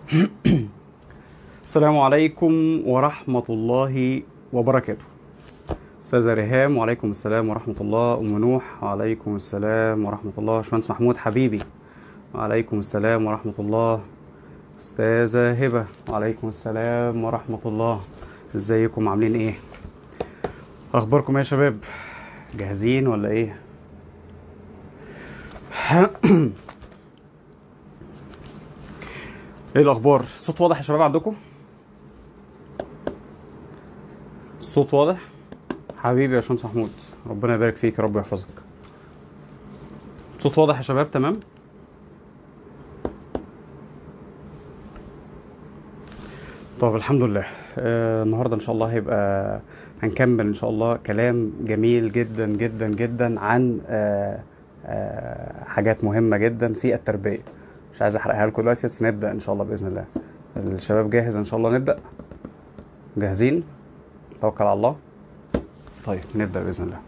السلام عليكم ورحمة الله وبركاته أستاذة ريهام وعليكم السلام ورحمة الله أم نوح وعليكم السلام ورحمة الله باشمهندس محمود حبيبي وعليكم السلام ورحمة الله أستاذة هبة وعليكم السلام ورحمة الله ازيكم عاملين ايه اخباركم ايه يا شباب جاهزين ولا ايه ايه الاخبار الصوت واضح يا شباب عندكم الصوت واضح حبيبي يا باشمهندس محمود ربنا يبارك فيك يا رب ويحفظك الصوت واضح يا شباب تمام طب الحمد لله آه النهارده ان شاء الله هيبقى هنكمل ان شاء الله كلام جميل جدا جدا جدا عن آه آه حاجات مهمه جدا في التربيه مش عايز احرقها لكم دلوقتي بس نبدا ان شاء الله باذن الله الشباب جاهز ان شاء الله نبدا جاهزين توكل على الله طيب نبدا باذن الله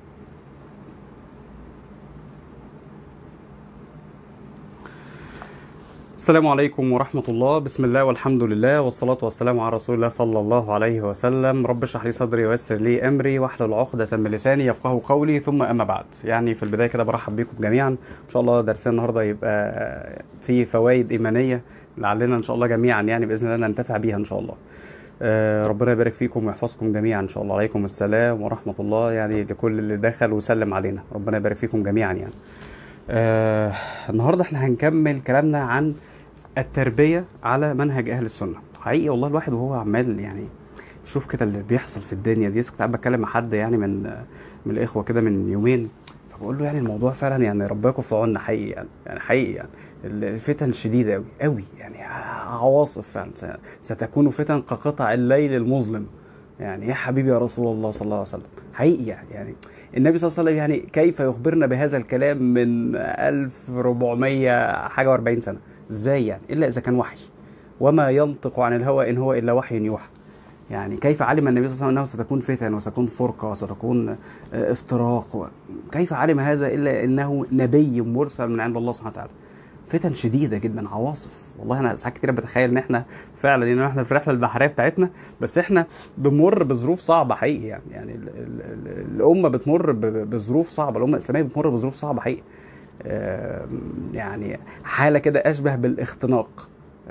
السلام عليكم ورحمة الله بسم الله والحمد لله والصلاة والسلام على رسول الله صلى الله عليه وسلم رب اشرح لي صدري ويسر لي أمري واحلل عقدة من لساني يفقه قولي ثم أما بعد يعني في البداية كده برحب بكم جميعا إن شاء الله درسنا النهاردة يبقى فيه فوائد إيمانية لعلنا إن شاء الله جميعا يعني بإذن الله ننتفع بيها إن شاء الله آه، ربنا يبارك فيكم ويحفظكم جميعا ان شاء الله عليكم السلام ورحمه الله يعني لكل اللي دخل وسلم علينا ربنا يبارك فيكم جميعا يعني آه النهارده احنا هنكمل كلامنا عن التربيه على منهج اهل السنه حقيقي والله الواحد وهو عمال يعني شوف كده اللي بيحصل في الدنيا دي كنت قاعد بتكلم مع حد يعني من من الاخوه كده من يومين فبقول له يعني الموضوع فعلا يعني ربنا يكون في عوننا حقيقي يعني يعني حقيقي يعني الفتن شديده قوي قوي يعني عواصف فعلا ستكون فتن كقطع الليل المظلم يعني يا حبيبي يا رسول الله صلى الله عليه وسلم حقيقي يعني يعني النبي صلى الله عليه وسلم يعني كيف يخبرنا بهذا الكلام من 1400 حاجه و40 سنه ازاي يعني الا اذا كان وحي وما ينطق عن الهوى ان هو الا وحي يوحى يعني كيف علم النبي صلى الله عليه وسلم انه ستكون فتن وستكون فرقه وستكون افتراق كيف علم هذا الا انه نبي مرسل من عند الله سبحانه وتعالى فتن شديده جدا عواصف والله انا ساعات كتير بتخيل ان احنا فعلا ان احنا في الرحله البحريه بتاعتنا بس احنا بنمر بظروف صعبه حقيقي يعني يعني ال ال ال الامه بتمر بظروف صعبه الامه الاسلاميه بتمر بظروف صعبه حقيقي يعني حاله كده اشبه بالاختناق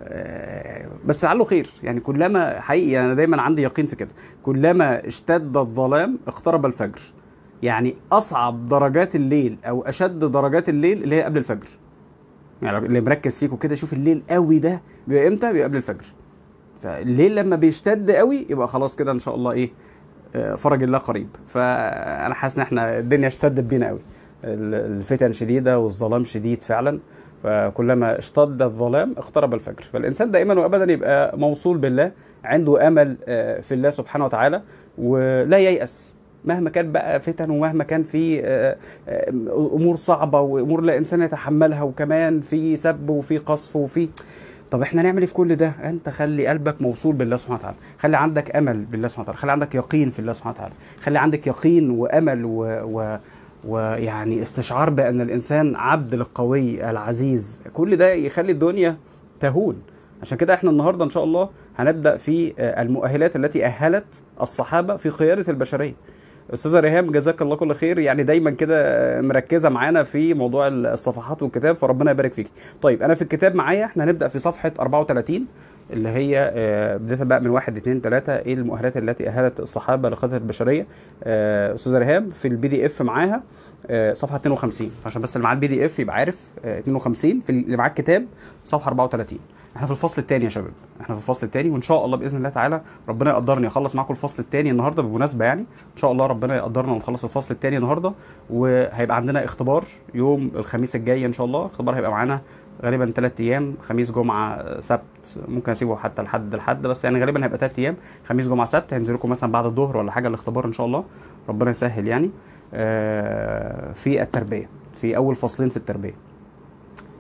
بس لعله خير يعني كلما حقيقي انا دايما عندي يقين في كده كلما اشتد الظلام اقترب الفجر يعني اصعب درجات الليل او اشد درجات الليل اللي هي قبل الفجر يعني اللي مركز فيكم كده شوف الليل قوي ده بيبقى امتى بيبقى قبل الفجر فالليل لما بيشتد قوي يبقى خلاص كده ان شاء الله ايه فرج الله قريب فانا حاسس ان احنا الدنيا اشتدت بينا قوي الفتن شديده والظلام شديد فعلا فكلما اشتد الظلام اقترب الفجر فالانسان دائما وابدا يبقى موصول بالله عنده امل في الله سبحانه وتعالى ولا ييأس مهما كان بقى فتن ومهما كان في امور صعبه وامور لا انسان يتحملها وكمان في سب وفي قصف وفي طب احنا نعمل ايه في كل ده انت خلي قلبك موصول بالله سبحانه وتعالى خلي عندك امل بالله سبحانه وتعالى خلي عندك يقين في الله سبحانه وتعالى خلي عندك يقين وامل و, و... ويعني استشعار بان الانسان عبد للقوي العزيز كل ده يخلي الدنيا تهون عشان كده احنا النهارده ان شاء الله هنبدا في المؤهلات التي اهلت الصحابه في قياده البشريه استاذه ريهام جزاك الله كل خير يعني دايما كده مركزه معانا في موضوع الصفحات والكتاب فربنا يبارك فيك طيب انا في الكتاب معايا احنا هنبدا في صفحه 34 اللي هي بدايه بقى من واحد اثنين ثلاثه ايه المؤهلات التي اهلت الصحابه لقياده البشريه استاذه ريهام في البي دي اف معاها صفحه 52 عشان بس اللي معاه البي دي اف يبقى عارف 52 في اللي معاه الكتاب صفحه 34 احنا في الفصل الثاني يا شباب احنا في الفصل الثاني وان شاء الله باذن الله تعالى ربنا يقدرني اخلص معاكم الفصل الثاني النهارده بالمناسبه يعني ان شاء الله ربنا يقدرنا ونخلص الفصل الثاني النهارده وهيبقى عندنا اختبار يوم الخميس الجاي ان شاء الله اختبار هيبقى معانا غالبا ثلاث ايام خميس جمعه سبت ممكن اسيبه حتى لحد لحد بس يعني غالبا هيبقى ثلاث ايام خميس جمعه سبت هينزل لكم مثلا بعد الظهر ولا حاجه الاختبار ان شاء الله ربنا يسهل يعني آه في التربيه في اول فصلين في التربيه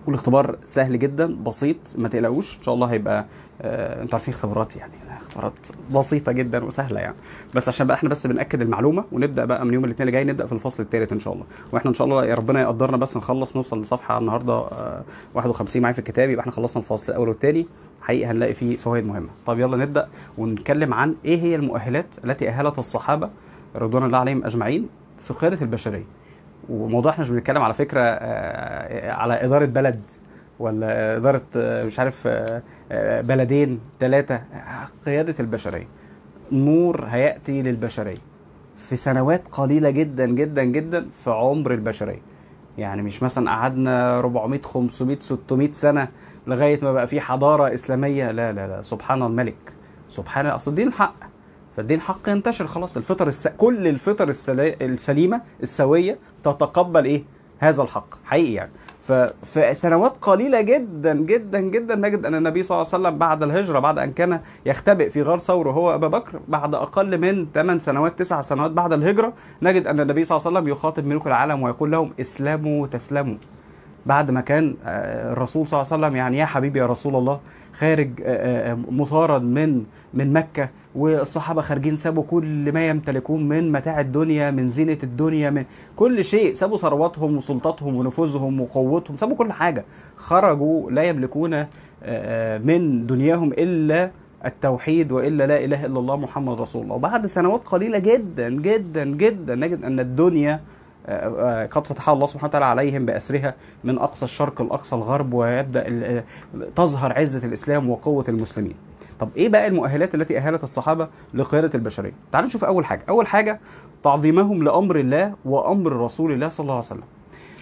والاختبار سهل جدا بسيط ما تقلقوش ان شاء الله هيبقى آه انتوا عارفين اختبارات يعني اختبارات بسيطه جدا وسهله يعني بس عشان بقى احنا بس بناكد المعلومه ونبدا بقى من يوم الاثنين اللي جاي نبدا في الفصل الثالث ان شاء الله واحنا ان شاء الله يا ربنا يقدرنا بس نخلص نوصل لصفحه النهارده آه 51 معايا في الكتاب يبقى احنا خلصنا الفصل الاول والثاني حقيقي هنلاقي فيه فوائد مهمه طب يلا نبدا ونتكلم عن ايه هي المؤهلات التي اهلت الصحابه رضوان الله عليهم اجمعين في قياده البشريه وموضوع احنا مش بنتكلم على فكره آه على اداره بلد ولا اداره آه مش عارف آه بلدين ثلاثه قياده البشريه نور هياتي للبشريه في سنوات قليله جدا جدا جدا في عمر البشريه يعني مش مثلا قعدنا 400 500 600 سنه لغايه ما بقى في حضاره اسلاميه لا لا لا سبحان الملك سبحان اصل الدين الحق فالدين الحق ينتشر خلاص الفطر الس... كل الفطر السلا... السليمه السويه تتقبل ايه هذا الحق حقيقي يعني ففي سنوات قليله جدا جدا جدا نجد ان النبي صلى الله عليه وسلم بعد الهجره بعد ان كان يختبئ في غار ثور هو ابا بكر بعد اقل من 8 سنوات 9 سنوات بعد الهجره نجد ان النبي صلى الله عليه وسلم يخاطب ملوك العالم ويقول لهم اسلموا تسلموا بعد ما كان الرسول صلى الله عليه وسلم يعني يا حبيبي يا رسول الله خارج مطارد من من مكه والصحابه خارجين سابوا كل ما يمتلكون من متاع الدنيا من زينه الدنيا من كل شيء سابوا ثرواتهم وسلطتهم ونفوذهم وقوتهم سابوا كل حاجه خرجوا لا يملكون من دنياهم الا التوحيد والا لا اله الا الله محمد رسول الله وبعد سنوات قليله جدا جدا جدا نجد ان الدنيا قد فتحها الله سبحانه وتعالى عليهم بأسرها من أقصى الشرق لأقصى الغرب ويبدأ تظهر عزة الإسلام وقوة المسلمين طب ايه بقى المؤهلات التي اهلت الصحابه لقياده البشريه تعالوا نشوف اول حاجه اول حاجه تعظيمهم لامر الله وامر رسول الله صلى الله عليه وسلم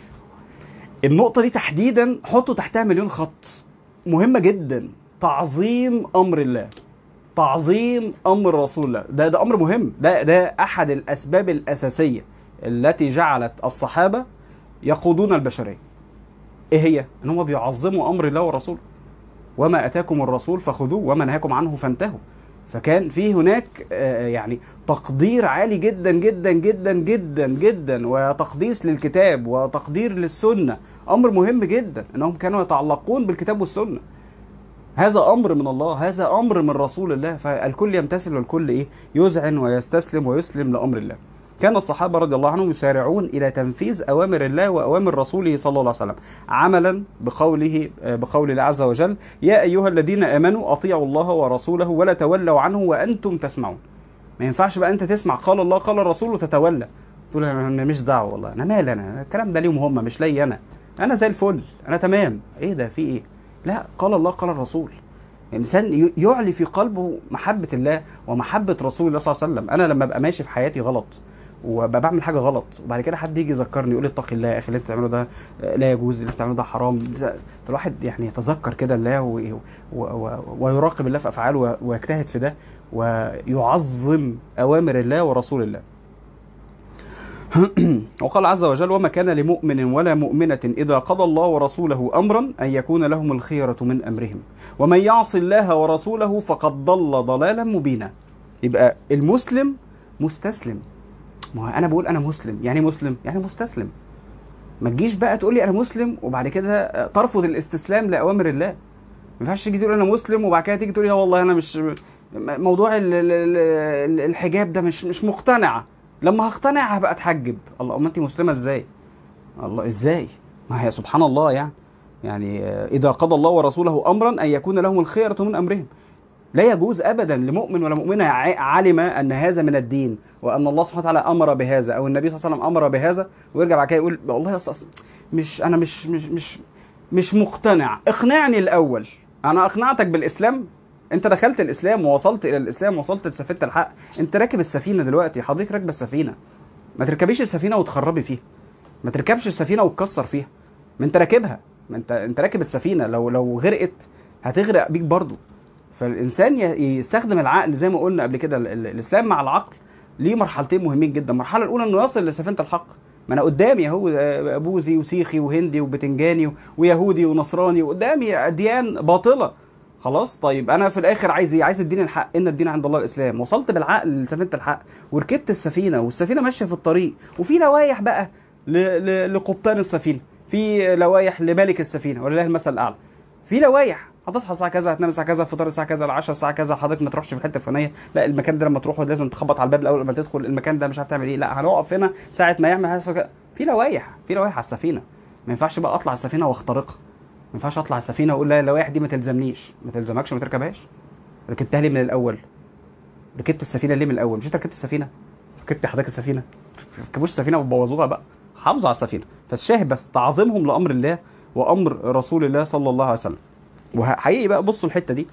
النقطه دي تحديدا حطوا تحتها مليون خط مهمه جدا تعظيم امر الله تعظيم امر رسول الله ده ده امر مهم ده ده احد الاسباب الاساسيه التي جعلت الصحابه يقودون البشريه ايه هي ان هم بيعظموا امر الله ورسوله وما اتاكم الرسول فخذوه وما نهاكم عنه فانتهوا فكان في هناك يعني تقدير عالي جدا جدا جدا جدا جدا وتقديس للكتاب وتقدير للسنه امر مهم جدا انهم كانوا يتعلقون بالكتاب والسنه هذا امر من الله هذا امر من رسول الله فالكل يمتثل والكل ايه يذعن ويستسلم ويسلم لامر الله كان الصحابه رضي الله عنهم يسارعون الى تنفيذ اوامر الله واوامر رسوله صلى الله عليه وسلم عملا بقوله بقول الله عز وجل يا ايها الذين امنوا اطيعوا الله ورسوله ولا تولوا عنه وانتم تسمعون ما ينفعش بقى انت تسمع قال الله قال الرسول وتتولى تقول انا مش دعوه والله انا مال انا الكلام ده ليهم هم مش لي انا انا زي الفل انا تمام ايه ده في ايه لا قال الله قال الرسول الانسان يعلي في قلبه محبه الله ومحبه رسول الله صلى الله عليه وسلم انا لما ابقى ماشي في حياتي غلط وبقى بعمل حاجه غلط وبعد كده حد يجي يذكرني يقول لي اتقي الله يا اخي اللي انت بتعمله ده لا يجوز اللي انت بتعمله ده حرام فالواحد يعني يتذكر كده الله و... و... و... ويراقب الله في افعاله ويجتهد في ده ويعظم اوامر الله ورسول الله وقال عز وجل وما كان لمؤمن ولا مؤمنة إذا قضى الله ورسوله أمرا أن يكون لهم الخيرة من أمرهم ومن يعص الله ورسوله فقد ضل ضلالا مبينا يبقى المسلم مستسلم ما هو انا بقول انا مسلم يعني مسلم يعني مستسلم ما تجيش بقى تقول لي انا مسلم وبعد كده ترفض الاستسلام لاوامر الله ما ينفعش تيجي تقول انا مسلم وبعد كده تيجي تقول لي والله انا مش موضوع الحجاب ده مش مش مقتنعه لما هقتنع هبقى اتحجب الله امال انت مسلمه ازاي الله ازاي ما هي سبحان الله يعني يعني اذا قضى الله ورسوله امرا ان يكون لهم الخيره من امرهم لا يجوز ابدا لمؤمن ولا مؤمنه علم ان هذا من الدين وان الله سبحانه وتعالى امر بهذا او النبي صلى الله عليه وسلم امر بهذا ويرجع بعد كده يقول والله اصلا مش انا مش مش مش مش مقتنع اقنعني الاول انا اقنعتك بالاسلام انت دخلت الاسلام ووصلت الى الاسلام ووصلت لسفينه الحق انت راكب السفينه دلوقتي حضرتك راكبه السفينه ما تركبيش السفينه وتخربي فيها ما تركبش السفينه وتكسر فيها ما انت راكبها ما انت انت راكب السفينه لو لو غرقت هتغرق بيك برضه فالانسان يستخدم العقل زي ما قلنا قبل كده الاسلام مع العقل ليه مرحلتين مهمين جدا المرحله الاولى انه يصل لسفينه الحق ما انا قدامي اهو بوذي وسيخي وهندي وبتنجاني ويهودي ونصراني وقدامي اديان باطله خلاص طيب انا في الاخر عايز ايه عايز الدين الحق ان الدين عند الله الاسلام وصلت بالعقل لسفينه الحق وركبت السفينه والسفينه ماشيه في الطريق وفي لوايح بقى لقبطان السفينه في لوائح لمالك السفينه ولله المثل الاعلى في لوائح هتصحى الساعه كذا هتنام الساعه كذا الفطار الساعه كذا العشاء الساعه كذا حضرتك ما تروحش في الحته الفلانيه لا المكان ده لما تروحه لازم تخبط على الباب الاول لما تدخل المكان ده مش عارف تعمل ايه لا هنقف هنا ساعه ما يعمل حاجه في لوائح في لوائح على السفينه ما ينفعش بقى اطلع السفينه واخترقها ما ينفعش اطلع السفينه واقول لا اللوائح دي ما تلزمنيش ما تلزمكش ما تركبهاش ركبتها ليه من الاول ركبت السفينه ليه من الاول مش انت ركبت السفينه ركبت حضرتك السفينه ما تركبوش السفينه وتبوظوها بقى حافظوا على السفينه فالشاهد بس تعظيمهم لامر الله وامر رسول الله صلى الله عليه وسلم وحقيقي بقى بصوا الحته دي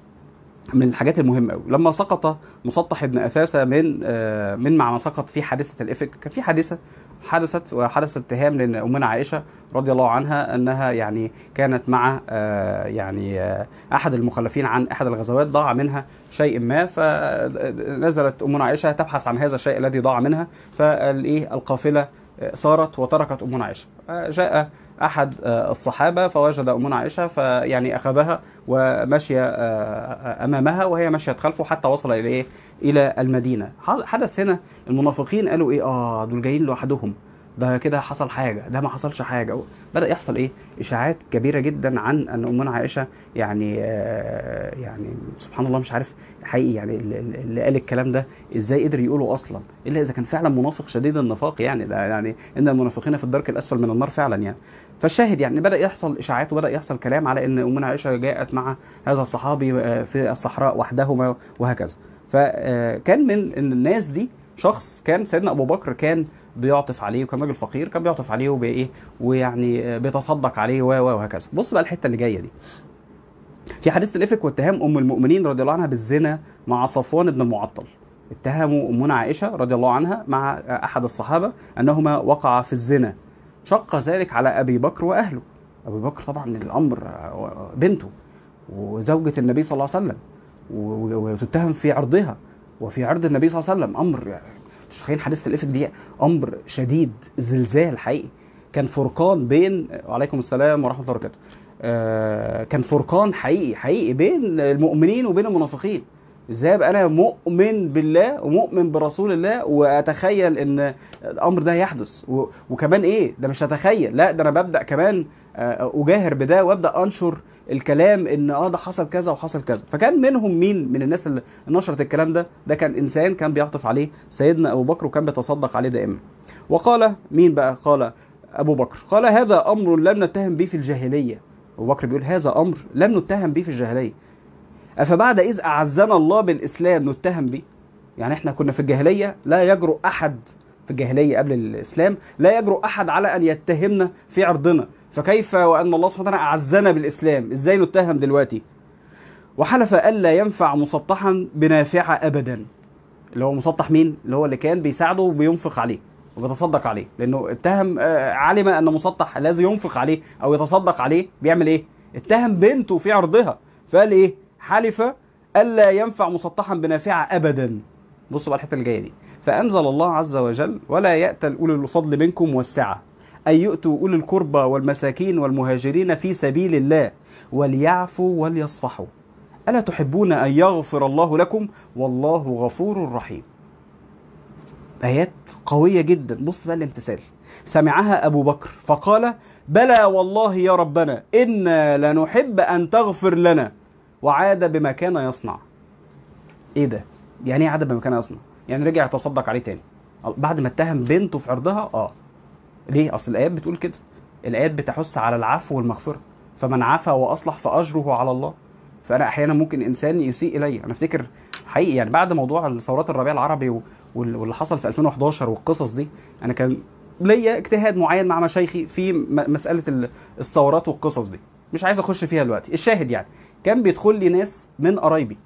من الحاجات المهمه قوي لما سقط مسطح ابن اثاثه من آه، من مع ما سقط في حادثه الافك كان في حادثه حدثت وحدث اتهام لان امنا عائشه رضي الله عنها انها يعني كانت مع آه، يعني آه، احد المخلفين عن احد الغزوات ضاع منها شيء ما فنزلت امنا عائشه تبحث عن هذا الشيء الذي ضاع منها فالايه القافله صارت وتركت امنا عائشه جاء احد الصحابه فوجد امنا عائشه فيعني اخذها ومشي امامها وهي مشيت خلفه حتى وصل الى ايه الى المدينه حدث هنا المنافقين قالوا ايه اه دول جايين لوحدهم ده كده حصل حاجه ده ما حصلش حاجه بدا يحصل ايه اشاعات كبيره جدا عن ان امنا عائشه يعني آه يعني سبحان الله مش عارف حقيقي يعني اللي قال الكلام ده ازاي قدر يقوله اصلا الا اذا كان فعلا منافق شديد النفاق يعني ده يعني ان المنافقين في الدرك الاسفل من النار فعلا يعني فالشاهد يعني بدا يحصل اشاعات وبدا يحصل كلام على ان امنا عائشه جاءت مع هذا الصحابي في الصحراء وحدهما وهكذا فكان من الناس دي شخص كان سيدنا ابو بكر كان بيعطف عليه وكان راجل فقير كان بيعطف عليه وبايه ويعني بيتصدق عليه و وهكذا بص بقى الحته اللي جايه دي في حديث الافك واتهام ام المؤمنين رضي الله عنها بالزنا مع صفوان بن المعطل اتهموا امنا عائشه رضي الله عنها مع احد الصحابه انهما وقعا في الزنا شق ذلك على ابي بكر واهله ابي بكر طبعا من الامر بنته وزوجة النبي صلى الله عليه وسلم وتتهم في عرضها وفي عرض النبي صلى الله عليه وسلم امر يعني مش تخيل حادثه الافك دي امر شديد زلزال حقيقي كان فرقان بين وعليكم السلام ورحمه الله وبركاته آه كان فرقان حقيقي حقيقي بين المؤمنين وبين المنافقين ازاي ابقى انا مؤمن بالله ومؤمن برسول الله واتخيل ان الامر ده يحدث وكمان ايه ده مش هتخيل لا ده انا ببدا كمان اجاهر بده وابدا انشر الكلام ان اه ده حصل كذا وحصل كذا فكان منهم مين من الناس اللي نشرت الكلام ده ده كان انسان كان بيعطف عليه سيدنا ابو بكر وكان بيتصدق عليه دائما وقال مين بقى قال ابو بكر قال هذا امر لم نتهم به في الجاهليه ابو بكر بيقول هذا امر لم نتهم به في الجاهليه افبعد اذ اعزنا الله بالاسلام نتهم به يعني احنا كنا في الجاهليه لا يجرؤ احد في الجاهليه قبل الاسلام لا يجرؤ احد على ان يتهمنا في عرضنا فكيف وان الله سبحانه وتعالى اعزنا بالاسلام ازاي نتهم دلوقتي وحلف الا ينفع مسطحا بنافعه ابدا اللي هو مسطح مين اللي هو اللي كان بيساعده وبينفق عليه وبيتصدق عليه لانه اتهم علم ان مسطح الذي ينفق عليه او يتصدق عليه بيعمل ايه اتهم بنته في عرضها فقال ايه حلف الا ينفع مسطحا بنافعه ابدا بصوا بقى الحته اللي جايه دي فانزل الله عز وجل ولا ياتل اولي الفضل منكم والسعه أن يؤتوا أولي القربى والمساكين والمهاجرين في سبيل الله وليعفوا وليصفحوا ألا تحبون أن يغفر الله لكم والله غفور رحيم آيات قوية جدا بص بقى الامتثال سمعها أبو بكر فقال بلى والله يا ربنا إنا لنحب أن تغفر لنا وعاد بما كان يصنع إيه ده؟ يعني إيه عاد بما كان يصنع؟ يعني رجع يتصدق عليه تاني بعد ما اتهم بنته في عرضها اه ليه؟ اصل الايات بتقول كده الايات بتحث على العفو والمغفره فمن عفا واصلح فاجره على الله فانا احيانا ممكن انسان يسيء الي انا افتكر حقيقي يعني بعد موضوع ثورات الربيع العربي واللي حصل في 2011 والقصص دي انا كان ليا اجتهاد معين مع مشايخي في مساله الثورات والقصص دي مش عايز اخش فيها دلوقتي الشاهد يعني كان بيدخل لي ناس من قرايبي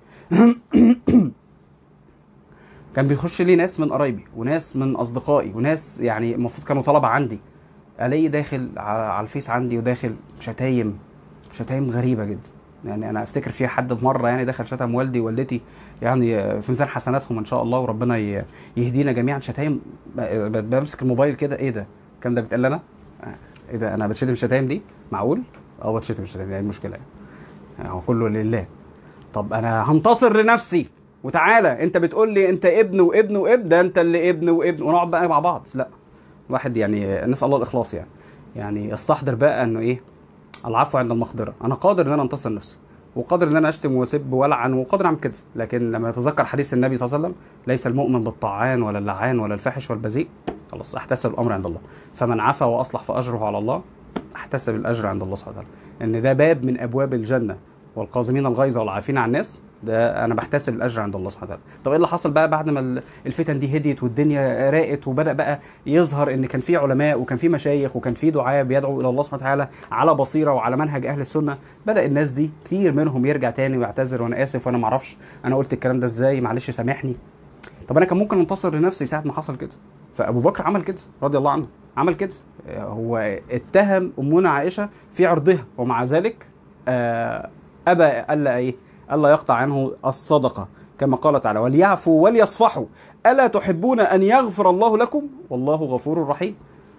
كان بيخش لي ناس من قرايبي وناس من اصدقائي وناس يعني المفروض كانوا طلبه عندي الاقي داخل على الفيس عندي وداخل شتايم شتايم غريبه جدا يعني انا افتكر في حد مره يعني دخل شتم والدي ووالدتي يعني في ميزان حسناتهم ان شاء الله وربنا يهدينا جميعا شتايم بمسك الموبايل كده ايه ده الكلام ده بيتقال لنا ايه ده انا بتشتم الشتايم دي معقول اه بتشتم الشتايم يعني المشكله يعني هو كله لله طب انا هنتصر لنفسي وتعالى انت بتقول لي انت ابن وابن وابن ده انت اللي ابن وابن ونقعد بقى مع بعض لا واحد يعني نسال الله الاخلاص يعني يعني يستحضر بقى انه ايه العفو عند المقدره انا قادر ان انا انتصر نفسي وقادر ان انا اشتم واسب والعن وقادر اعمل كده لكن لما يتذكر حديث النبي صلى الله عليه وسلم ليس المؤمن بالطعان ولا اللعان ولا الفاحش والبذيء خلاص احتسب الامر عند الله فمن عفا واصلح فاجره على الله احتسب الاجر عند الله سبحانه وتعالى ان ده باب من ابواب الجنه والقازمين الغيظ والعافين عن الناس ده انا بحتسب الاجر عند الله سبحانه وتعالى طب ايه اللي حصل بقى بعد ما الفتن دي هديت والدنيا راقت وبدا بقى يظهر ان كان في علماء وكان في مشايخ وكان في دعاة بيدعوا الى الله سبحانه وتعالى على بصيره وعلى منهج اهل السنه بدا الناس دي كتير منهم يرجع تاني ويعتذر وانا اسف وانا ما اعرفش انا قلت الكلام ده ازاي معلش سامحني طب انا كان ممكن انتصر لنفسي ساعه ما حصل كده فابو بكر عمل كده رضي الله عنه عمل كده هو اتهم امنا عائشه في عرضها ومع ذلك آه ابى الا ايه الا يقطع عنه الصدقه كما قال تعالى وليعفوا وليصفحوا الا تحبون ان يغفر الله لكم والله غفور رحيم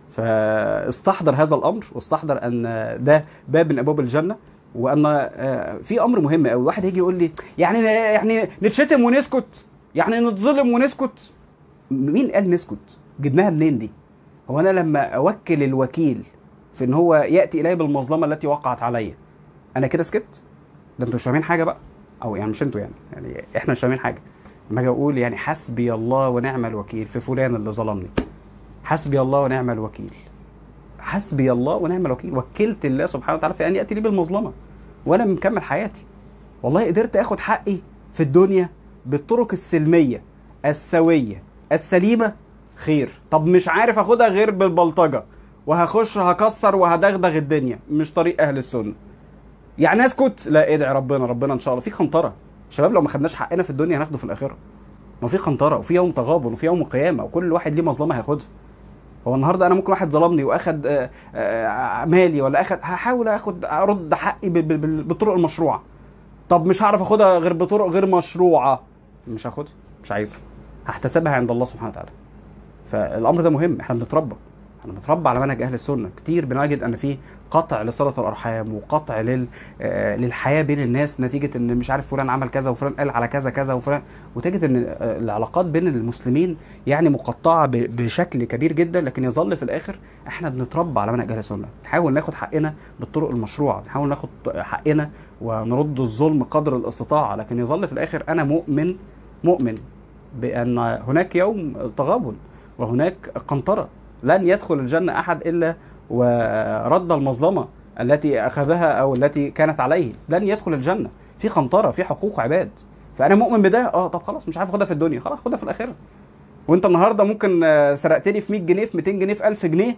فاستحضر هذا الامر واستحضر ان ده باب من ابواب الجنه وان في امر مهم قوي واحد يجي يقول لي يعني يعني نتشتم ونسكت يعني نتظلم ونسكت مين قال نسكت جبناها منين دي هو انا لما اوكل الوكيل في ان هو ياتي الي بالمظلمه التي وقعت عليا انا كده سكت ده انتوا مش فاهمين حاجه بقى او يعني مش انتوا يعني يعني احنا مش فاهمين حاجه لما اجي اقول يعني حسبي الله ونعم الوكيل في فلان اللي ظلمني حسبي الله ونعم الوكيل حسبي الله ونعم الوكيل وكلت الله سبحانه وتعالى في ان ياتي لي بالمظلمه وانا مكمل حياتي والله قدرت اخد حقي في الدنيا بالطرق السلميه السويه السليمه خير طب مش عارف اخدها غير بالبلطجه وهخش هكسر وهدغدغ الدنيا مش طريق اهل السنه يعني اسكت لا ادعي ربنا ربنا ان شاء الله في خنطره شباب لو ما خدناش حقنا في الدنيا هناخده في الاخره ما في خنطره وفي يوم تغابن وفي يوم قيامه وكل واحد ليه مظلمه هياخدها هو النهارده انا ممكن واحد ظلمني واخد آآ آآ مالي ولا اخد هحاول اخد ارد حقي بالطرق المشروعه طب مش هعرف اخدها غير بطرق غير مشروعه مش هاخدها مش عايزها هحتسبها عند الله سبحانه وتعالى فالامر ده مهم احنا بنتربى احنا بنتربى على منهج اهل السنه كتير بنجد ان في قطع لصله الارحام وقطع لل آه للحياه بين الناس نتيجه ان مش عارف فلان عمل كذا وفلان قال على كذا كذا وفلان وتجد ان آه العلاقات بين المسلمين يعني مقطعه بشكل كبير جدا لكن يظل في الاخر احنا بنتربى على منهج اهل السنه نحاول ناخد حقنا بالطرق المشروعه نحاول ناخد حقنا ونرد الظلم قدر الاستطاعه لكن يظل في الاخر انا مؤمن مؤمن بان هناك يوم تغابن وهناك قنطره لن يدخل الجنة أحد إلا ورد المظلمة التي أخذها أو التي كانت عليه لن يدخل الجنة في قنطرة في حقوق عباد فأنا مؤمن بده أه طب خلاص مش عارف أخدها في الدنيا خلاص خدها في الآخرة وأنت النهاردة ممكن سرقتني في 100 جنيه في 200 جنيه في 1000 جنيه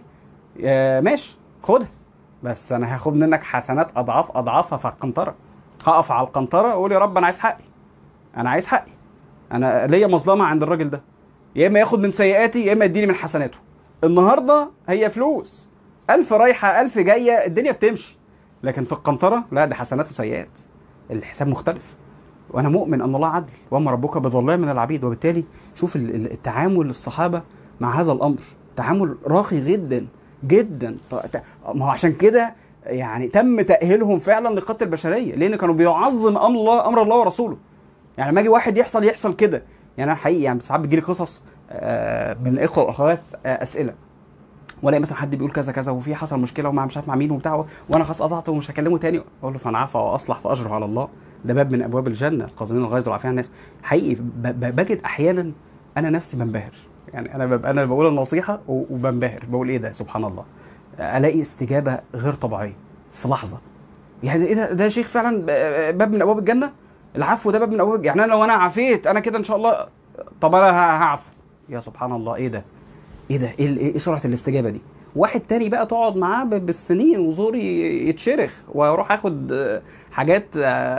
ماشي خدها بس أنا هاخد منك حسنات أضعاف أضعافها في القنطرة هقف على القنطرة وأقول يا رب أنا عايز حقي أنا عايز حقي أنا ليا مظلمة عند الراجل ده يا إما ياخد من سيئاتي يا إما يديني من حسناته النهارده هي فلوس ألف رايحة ألف جاية الدنيا بتمشي لكن في القنطرة لا ده حسنات وسيئات الحساب مختلف وأنا مؤمن أن الله عدل وأما ربك بظلام من العبيد وبالتالي شوف التعامل الصحابة مع هذا الأمر تعامل راقي جدا جدا ما هو عشان كده يعني تم تأهيلهم فعلا لقتل البشرية لأن كانوا بيعظم أمر الله أمر الله ورسوله يعني لما يجي واحد يحصل يحصل كده يعني أنا حقيقي يعني ساعات بتجيلي قصص من الاخوه واخوات اسئله والاقي مثلا حد بيقول كذا كذا وفي حصل مشكله ومع مش عارف مع مين وبتاع وانا خلاص قطعت ومش هكلمه تاني اقول له فانا عفا واصلح فاجره على الله ده باب من ابواب الجنه القازمين الغيظ والعافيه عن الناس حقيقي بجد احيانا انا نفسي بنبهر يعني انا ببقى انا بقول النصيحه وبنبهر بقول ايه ده سبحان الله الاقي استجابه غير طبيعيه في لحظه يعني ايه ده ده شيخ فعلا باب من ابواب الجنه العفو ده باب من ابواب يعني انا لو انا عفيت انا كده ان شاء الله طب انا هعفو يا سبحان الله ايه ده ايه ده ايه, إيه سرعه الاستجابه دي واحد تاني بقى تقعد معاه بالسنين وزوري يتشرخ واروح اخد حاجات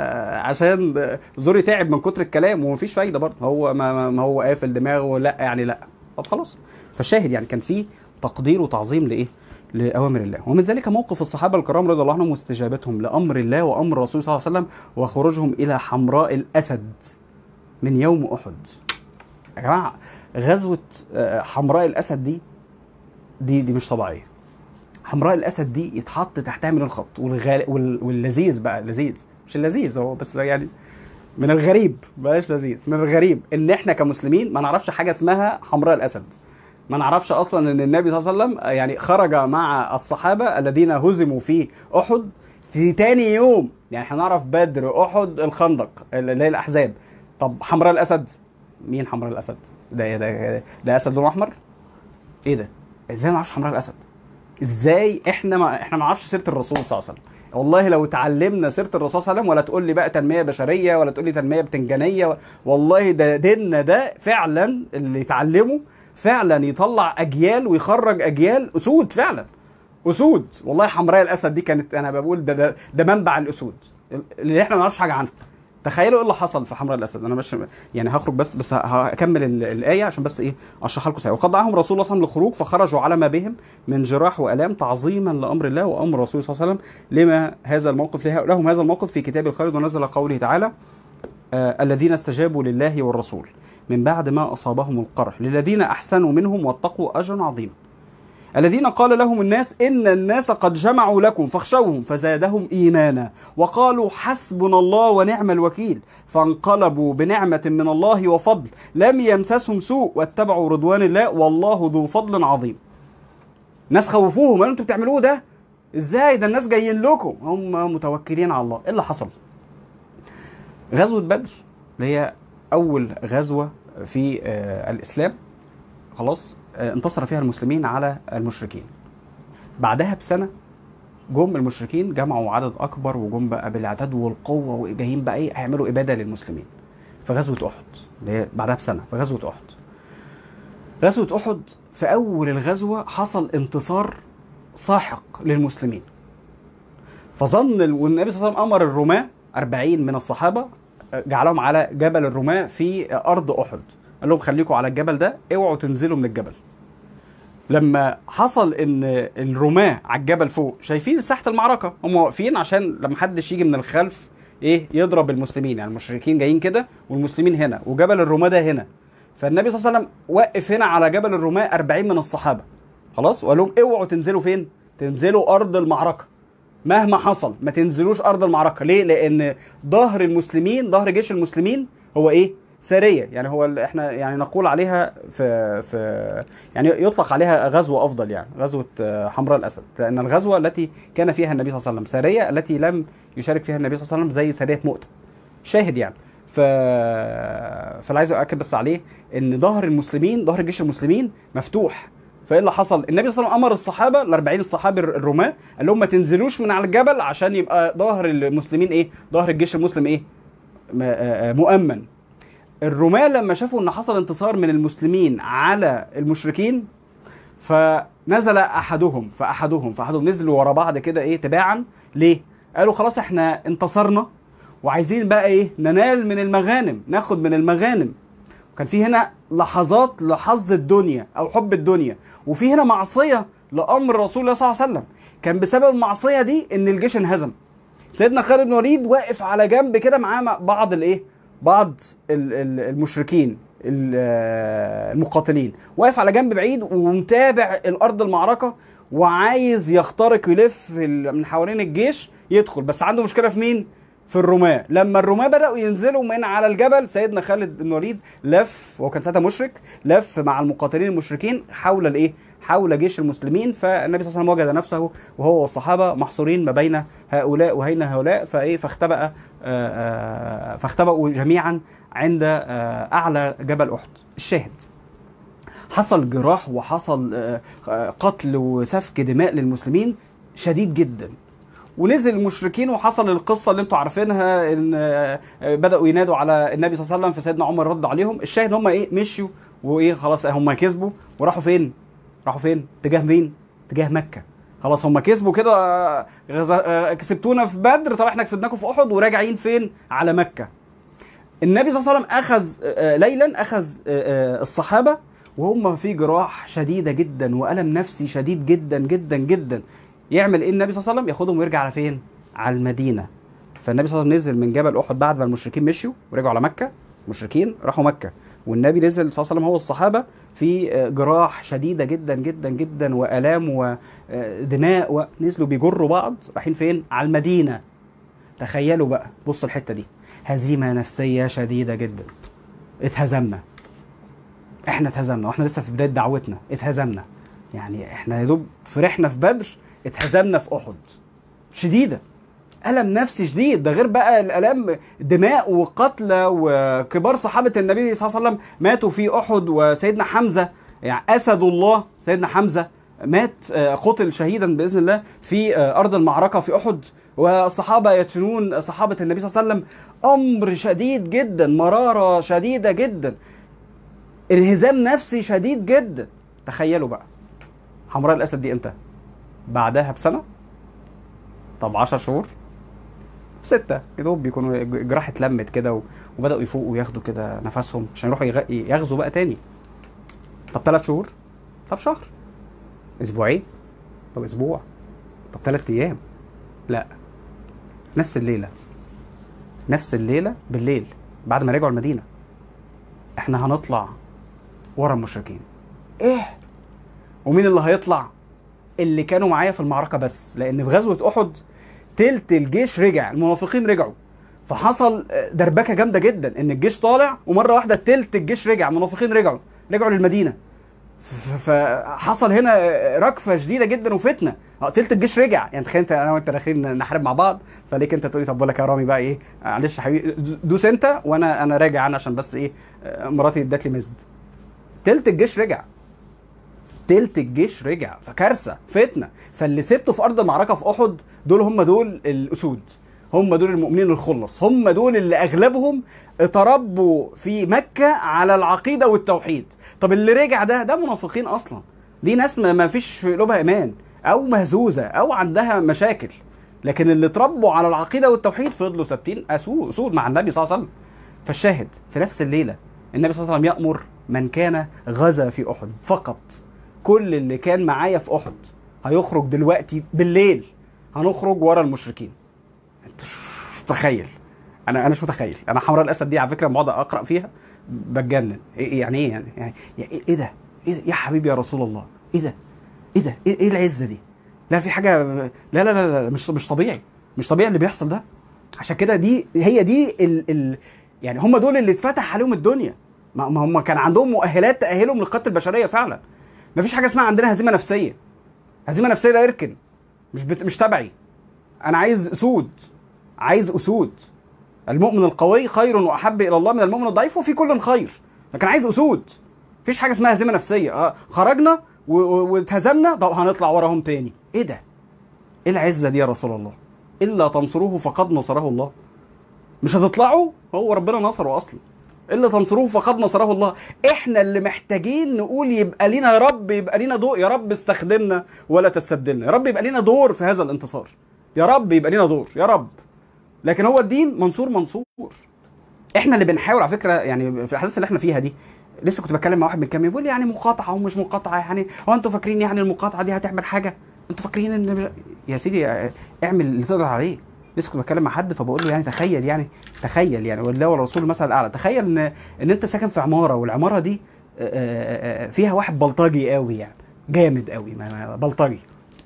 عشان زوري تعب من كتر الكلام ومفيش فايده برضه هو ما, ما هو قافل دماغه لا يعني لا طب خلاص فالشاهد يعني كان في تقدير وتعظيم لايه لاوامر الله ومن ذلك موقف الصحابه الكرام رضي الله عنهم واستجابتهم لامر الله وامر الرسول صلى الله عليه وسلم وخروجهم الى حمراء الاسد من يوم احد يا جماعه غزوه حمراء الاسد دي دي دي مش طبيعيه حمراء الاسد دي يتحط تحتها من الخط والغال... وال... واللذيذ بقى اللذيذ مش اللذيذ هو بس يعني من الغريب بلاش لذيذ من الغريب ان احنا كمسلمين ما نعرفش حاجه اسمها حمراء الاسد ما نعرفش اصلا ان النبي صلى الله عليه وسلم يعني خرج مع الصحابه الذين هزموا في احد في تاني يوم يعني احنا نعرف بدر احد الخندق اللي هي الاحزاب طب حمراء الاسد مين حمراء الاسد ده ده ده اسد لونه احمر ايه ده ازاي ما نعرفش حمراء الاسد ازاي احنا ما احنا ما نعرفش سيره الرسول صلى الله عليه وسلم والله لو اتعلمنا سيره الرسول صلى الله عليه وسلم ولا تقول لي بقى تنميه بشريه ولا تقول لي تنميه بتنجانيه والله ده ديننا ده فعلا اللي يتعلمه فعلا يطلع اجيال ويخرج اجيال اسود فعلا اسود والله حمراء الاسد دي كانت انا بقول ده ده, ده منبع الاسود اللي احنا ما نعرفش حاجه عنها تخيلوا ايه اللي حصل في حمراء الاسد انا مش يعني هخرج بس بس هكمل ال- الايه عشان بس ايه اشرحها لكم سريع وقد دعاهم رسول الله صلى الله عليه وسلم للخروج فخرجوا على ما بهم من جراح والام تعظيما لامر الله وامر رسوله صلى الله عليه وسلم لما هذا الموقف له- لهم هذا الموقف في كتاب الخالد ونزل قوله تعالى آه الذين استجابوا لله والرسول من بعد ما اصابهم القرح للذين احسنوا منهم واتقوا اجرا عظيما الذين قال لهم الناس إن الناس قد جمعوا لكم فاخشوهم فزادهم إيمانا وقالوا حسبنا الله ونعم الوكيل فانقلبوا بنعمة من الله وفضل لم يمسسهم سوء واتبعوا رضوان الله والله ذو فضل عظيم ناس خوفوهم قالوا انتوا بتعملوه ده ازاي ده الناس جايين لكم هم متوكلين على الله ايه اللي حصل غزوة بدر اللي هي أول غزوة في آه الإسلام خلاص آه، انتصر فيها المسلمين على المشركين بعدها بسنه جم المشركين جمعوا عدد اكبر وجم بقى بالعدد والقوه وجايين بقى ايه هيعملوا اباده للمسلمين في غزوه احد اللي هي بعدها بسنه في غزوه احد غزوه احد في اول الغزوه حصل انتصار ساحق للمسلمين فظن ال- والنبي صلى الله عليه وسلم امر الرماه 40 من الصحابه آه، جعلهم على جبل الرماه في ارض احد قال لهم خليكم على الجبل ده اوعوا تنزلوا من الجبل لما حصل ان الرماة على الجبل فوق شايفين ساحه المعركه هم واقفين عشان لما حدش يجي من الخلف ايه يضرب المسلمين يعني المشركين جايين كده والمسلمين هنا وجبل الرماة ده هنا فالنبي صلى الله عليه وسلم وقف هنا على جبل الرماة 40 من الصحابه خلاص وقال لهم اوعوا تنزلوا فين تنزلوا ارض المعركه مهما حصل ما تنزلوش ارض المعركه ليه لان ظهر المسلمين ظهر جيش المسلمين هو ايه سريه يعني هو ال- احنا يعني نقول عليها في في يعني يطلق عليها غزوه افضل يعني غزوه آه، حمراء الاسد لان الغزوه التي كان فيها النبي صلى الله عليه وسلم سريه التي لم يشارك فيها النبي صلى الله عليه وسلم زي سريه مؤتة شاهد يعني ف فاللي عايز اؤكد بس عليه ان ظهر المسلمين ظهر جيش المسلمين مفتوح فايه اللي حصل؟ النبي صلى الله عليه وسلم امر الصحابه ال 40 الصحابي الرماه قال لهم ما تنزلوش من على الجبل عشان يبقى ظهر المسلمين ايه؟ ظهر الجيش المسلم ايه؟ م- آه، آه، مؤمن. الرماة لما شافوا ان حصل انتصار من المسلمين على المشركين فنزل احدهم فاحدهم فاحدهم نزلوا ورا بعض كده ايه تباعا ليه؟ قالوا خلاص احنا انتصرنا وعايزين بقى ايه؟ ننال من المغانم ناخد من المغانم كان في هنا لحظات لحظ الدنيا او حب الدنيا وفي هنا معصيه لامر رسول الله صلى الله عليه وسلم كان بسبب المعصيه دي ان الجيش انهزم سيدنا خالد بن وليد واقف على جنب كده معاه مع بعض الايه بعض ال- ال- المشركين ال- آه، المقاتلين واقف على جنب بعيد ومتابع الارض المعركه وعايز يخترق يلف ال- من حوالين الجيش يدخل بس عنده مشكله في مين في الرماة لما الرماة بدأوا ينزلوا من على الجبل سيدنا خالد بن وليد لف وهو كان ساعتها مشرك لف مع المقاتلين المشركين حول الايه حول جيش المسلمين فالنبي صلى الله عليه وسلم وجد نفسه وهو والصحابة محصورين ما بين هؤلاء وبين هؤلاء فايه فاختبأ آه، آه، فاختبأوا جميعا عند آه، أعلى جبل أحد الشاهد حصل جراح وحصل آه، آه، قتل وسفك دماء للمسلمين شديد جدا ونزل المشركين وحصل القصه اللي انتم عارفينها ان آه، آه، بداوا ينادوا على النبي صلى الله عليه وسلم فسيدنا عمر رد عليهم الشاهد هم ايه مشيوا وايه خلاص هم كسبوا وراحوا فين راحوا فين تجاه مين تجاه مكه خلاص هم كسبوا كده آه، غزا- آه، كسبتونا في بدر طب احنا كسبناكم في احد وراجعين فين على مكه النبي صلى الله عليه وسلم اخذ آه، ليلا اخذ آه، آه، الصحابه وهم في جراح شديده جدا والم نفسي شديد جدا جدا جدا يعمل ايه النبي صلى الله عليه وسلم ياخدهم ويرجع على فين على المدينه فالنبي صلى الله عليه وسلم نزل من جبل احد بعد ما المشركين مشوا ورجعوا على مكه المشركين راحوا مكه والنبي نزل صلى الله عليه وسلم هو الصحابه في آه، جراح شديده جدا جدا جدا والام ودماء ونزلوا بيجروا بعض رايحين فين على المدينه تخيلوا بقى بص الحته دي هزيمه نفسيه شديده جدا اتهزمنا احنا اتهزمنا واحنا لسه في بدايه دعوتنا اتهزمنا يعني احنا يا دوب فرحنا في بدر اتهزمنا في احد شديده الم نفسي شديد ده غير بقى الالام دماء وقتلى وكبار صحابه النبي صلى الله عليه وسلم ماتوا في احد وسيدنا حمزه يعني اسد الله سيدنا حمزه مات آه، قتل شهيدا باذن الله في آه، ارض المعركه في احد والصحابه يدفنون صحابه النبي صلى الله عليه وسلم امر شديد جدا مراره شديده جدا انهزام نفسي شديد جدا تخيلوا بقى حمراء الاسد دي امتى بعدها بسنه طب 10 شهور ستة يا دوب بيكونوا الجراح اتلمت كده و- وبدأوا يفوقوا وياخدوا كده نفسهم عشان يروحوا يغ- يغزوا بقى تاني طب ثلاث شهور طب شهر اسبوعين طب اسبوع طب ثلاث ايام لا نفس الليله نفس الليله بالليل بعد ما رجعوا المدينه احنا هنطلع ورا المشركين ايه ومين اللي هيطلع اللي كانوا معايا في المعركه بس لان في غزوه احد تلت الجيش رجع المنافقين رجعوا فحصل آه، دربكه جامده جدا ان الجيش طالع ومره واحده تلت الجيش رجع المنافقين رجعوا رجعوا للمدينه ف- فحصل هنا ركفه شديده جدا وفتنه اه تلت الجيش رجع يعني تخيل انت انا وانت داخلين نحارب مع بعض فليك انت تقولي طب بقول لك يا رامي بقى ايه معلش يا حبيبي دوس انت وانا انا راجع انا عشان بس ايه آه، مراتي ادت لي مزد تلت الجيش رجع تلت الجيش رجع فكارثه فتنه فاللي سبته في ارض المعركه في احد دول هم دول الاسود هم دول المؤمنين الخلص هم دول اللي اغلبهم اتربوا في مكه على العقيده والتوحيد طب اللي رجع ده ده منافقين اصلا دي ناس ما ما فيش في قلوبها ايمان او مهزوزه او عندها مشاكل لكن اللي اتربوا على العقيده والتوحيد فضلوا ثابتين اسود اسود مع النبي صلى الله عليه وسلم فالشاهد في نفس الليله النبي صلى الله عليه وسلم يامر من كان غزا في احد فقط كل اللي كان معايا في احد هيخرج دلوقتي بالليل هنخرج ورا المشركين انت مش متخيل انا انا مش متخيل انا حمراء الاسد دي على فكره لما اقعد اقرا فيها بتجنن إيه يعني ايه يعني يعني ايه إيه ده ايه ده يا حبيبي يا رسول الله ايه ده ايه ده ايه, إيه العزه دي لا في حاجه لا لا لا, لا مش مش طبيعي مش طبيعي اللي بيحصل ده عشان كده دي هي دي ال ال يعني هم دول اللي اتفتح عليهم الدنيا ما ما هم كان عندهم مؤهلات تاهلهم للقتل البشريه فعلا ما فيش حاجه اسمها عندنا هزيمه نفسيه هزيمه نفسيه ده اركن مش بت... مش تبعي انا عايز اسود عايز اسود المؤمن القوي خير واحب الى الله من المؤمن الضعيف وفي كل خير لكن عايز اسود مفيش حاجه اسمها هزيمه نفسيه آه، خرجنا و- و- واتهزمنا طب هنطلع وراهم تاني ايه ده ايه العزه دي يا رسول الله الا تنصروه فقد نصره الله مش هتطلعوا هو ربنا نصره اصلا الا تنصروه فقد نصره الله احنا اللي محتاجين نقول يبقى لينا يا رب يبقى لينا دور يا رب استخدمنا ولا تستبدلنا يا رب يبقى لينا دور في هذا الانتصار يا رب يبقى لينا دور يا رب لكن هو الدين منصور منصور احنا اللي بنحاول على فكره يعني في الاحداث اللي احنا فيها دي لسه كنت بتكلم مع واحد من كام يوم بيقول لي يعني مقاطعه ومش مقاطعه يعني هو انتوا فاكرين يعني المقاطعه دي هتعمل حاجه انتوا فاكرين ان مش... يا سيدي اه، اعمل اللي تقدر عليه لسه كنت بتكلم مع حد فبقول له يعني تخيل يعني تخيل يعني والله والرسول المثل الاعلى تخيل ان ان انت ساكن في عماره والعماره دي اه، اه، اه، فيها واحد بلطجي قوي يعني جامد قوي ما- ما- بلطجي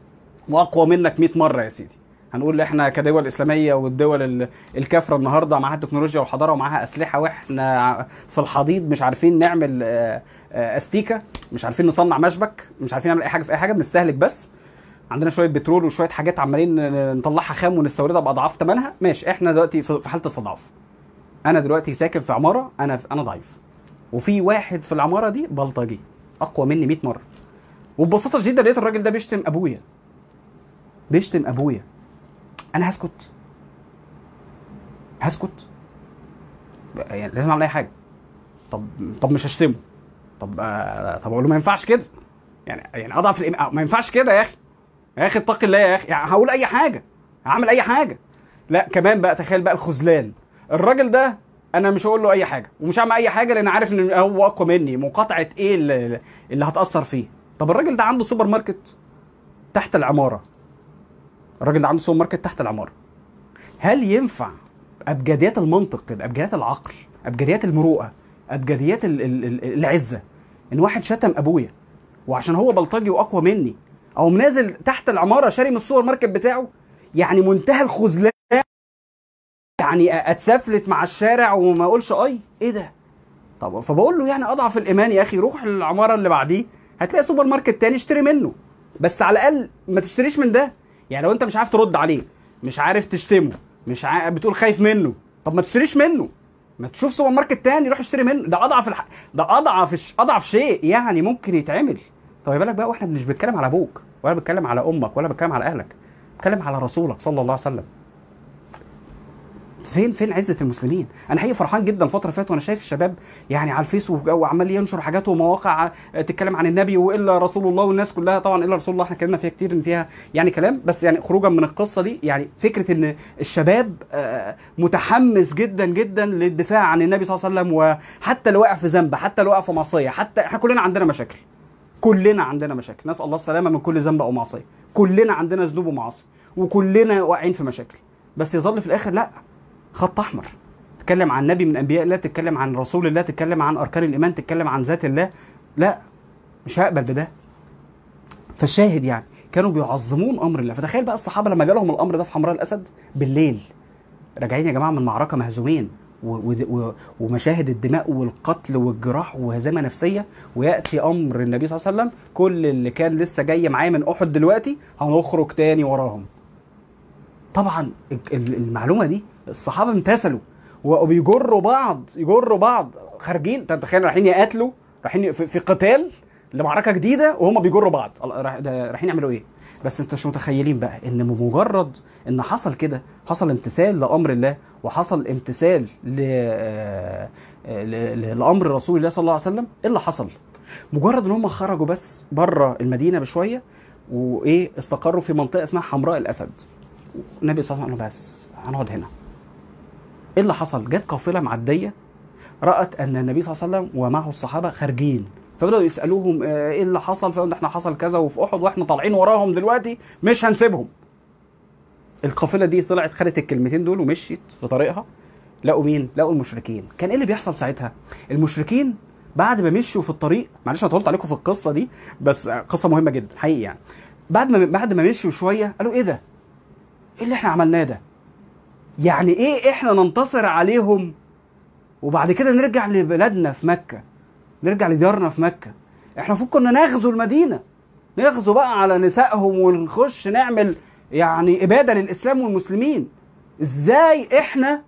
واقوى منك 100 مره يا سيدي هنقول احنا كدول اسلاميه والدول ال- الكافره النهارده معاها التكنولوجيا والحضاره ومعاها اسلحه واحنا ع- في الحضيض مش عارفين نعمل آه، آه، استيكه مش عارفين نصنع مشبك مش عارفين نعمل اي حاجه في اي حاجه بنستهلك بس عندنا شويه بترول وشويه حاجات عمالين ن- نطلعها خام ونستوردها باضعاف ثمنها ماشي احنا دلوقتي في في حاله استضعاف انا دلوقتي ساكن في عماره انا انا ضعيف وفي واحد في العماره دي بلطجي اقوى مني 100 مره وببساطه شديده لقيت الراجل ده بيشتم ابويا بيشتم ابويا انا هسكت هسكت يعني لازم اعمل اي حاجه طب طب مش هشتمه طب آه طب اقول له ما ينفعش كده يعني يعني اضعف الإيمان ما ينفعش كده يا اخي يا اخي اتقي الله يا اخي يعني هقول اي حاجه هعمل اي حاجه لا كمان بقى تخيل بقى الخذلان الراجل ده انا مش هقول له اي حاجه ومش هعمل اي حاجه لان عارف ان هو اقوى مني مقاطعه ايه اللي, اللي هتاثر فيه طب الراجل ده عنده سوبر ماركت تحت العماره الراجل ده عنده سوبر ماركت تحت العماره هل ينفع ابجديات المنطق كده ابجديات العقل ابجديات المروءه ابجديات ال- ال- ال- العزه ان واحد شتم ابويا وعشان هو بلطجي واقوى مني او نازل تحت العماره شاري من السوبر ماركت بتاعه يعني منتهى الخذلان يعني اتسفلت مع الشارع وما اقولش اي ايه ده طب فبقول له يعني اضعف الايمان يا اخي روح العماره اللي بعديه هتلاقي سوبر ماركت تاني اشتري منه بس على الاقل ما تشتريش من ده يعني لو انت مش عارف ترد عليه مش عارف تشتمه مش عارف بتقول خايف منه طب ما تشتريش منه ما تشوف سوبر ماركت تاني روح اشتري منه ده اضعف الح... ده اضعف اضعف شيء يعني ممكن يتعمل طب بالك بقى واحنا مش بنتكلم على ابوك ولا بنتكلم على امك ولا بنتكلم على اهلك بنتكلم على رسولك صلى الله عليه وسلم فين فين عزه المسلمين انا حقيقي فرحان جدا الفتره اللي فاتت وانا شايف الشباب يعني على الفيس وعمال ينشر حاجات ومواقع تتكلم عن النبي والا رسول الله والناس كلها طبعا الا رسول الله احنا اتكلمنا فيها كتير ان فيها يعني كلام بس يعني خروجا من القصه دي يعني فكره ان الشباب متحمس جدا جدا للدفاع عن النبي صلى الله عليه وسلم وحتى لو وقع في ذنب حتى لو وقع في معصيه حتى احنا كلنا عندنا مشاكل كلنا عندنا مشاكل نسال الله السلامه من كل ذنب او معصيه كلنا عندنا ذنوب ومعاصي وكلنا واقعين في مشاكل بس يظل في الاخر لا خط احمر تتكلم عن نبي من انبياء الله تتكلم عن رسول الله تتكلم عن اركان الايمان تتكلم عن ذات الله لا مش هقبل بده فالشاهد يعني كانوا بيعظمون امر الله فتخيل بقى الصحابه لما جالهم الامر ده في حمراء الاسد بالليل راجعين يا جماعه من معركه مهزومين و و ومشاهد الدماء والقتل والجراح وهزيمه نفسيه وياتي امر النبي صلى الله عليه وسلم كل اللي كان لسه جاي معايا من احد دلوقتي هنخرج تاني وراهم طبعا المعلومه دي الصحابه امتثلوا وبيجروا بعض يجروا بعض خارجين تخيل رايحين يقاتلوا رايحين في, في قتال لمعركه جديده وهم بيجروا بعض رايحين يعملوا ايه بس انتوا مش متخيلين بقى ان بمجرد ان حصل كده حصل امتثال لامر الله وحصل امتثال ل... لامر رسول الله صلى الله عليه وسلم ايه اللي حصل مجرد ان هم خرجوا بس بره المدينه بشويه وايه استقروا في منطقه اسمها حمراء الاسد النبي صلى الله عليه وسلم بس هنقعد هنا ايه اللي حصل جت قافله معديه رات ان النبي صلى الله عليه وسلم ومعه الصحابه خارجين فبداوا يسالوهم ايه اللي حصل فقالوا احنا حصل كذا وفي احد واحنا طالعين وراهم دلوقتي مش هنسيبهم القافله دي طلعت خدت الكلمتين دول ومشيت في طريقها لقوا مين لقوا المشركين كان ايه اللي بيحصل ساعتها المشركين بعد ما مشوا في الطريق معلش انا طولت عليكم في القصه دي بس قصه مهمه جدا حقيقي يعني بعد ما بعد ما مشوا شويه قالوا ايه ده ايه اللي احنا عملناه ده يعني ايه احنا ننتصر عليهم وبعد كده نرجع لبلادنا في مكه نرجع لديارنا في مكه احنا المفروض كنا نغزو المدينه نغزو بقى على نسائهم ونخش نعمل يعني اباده للاسلام والمسلمين ازاي احنا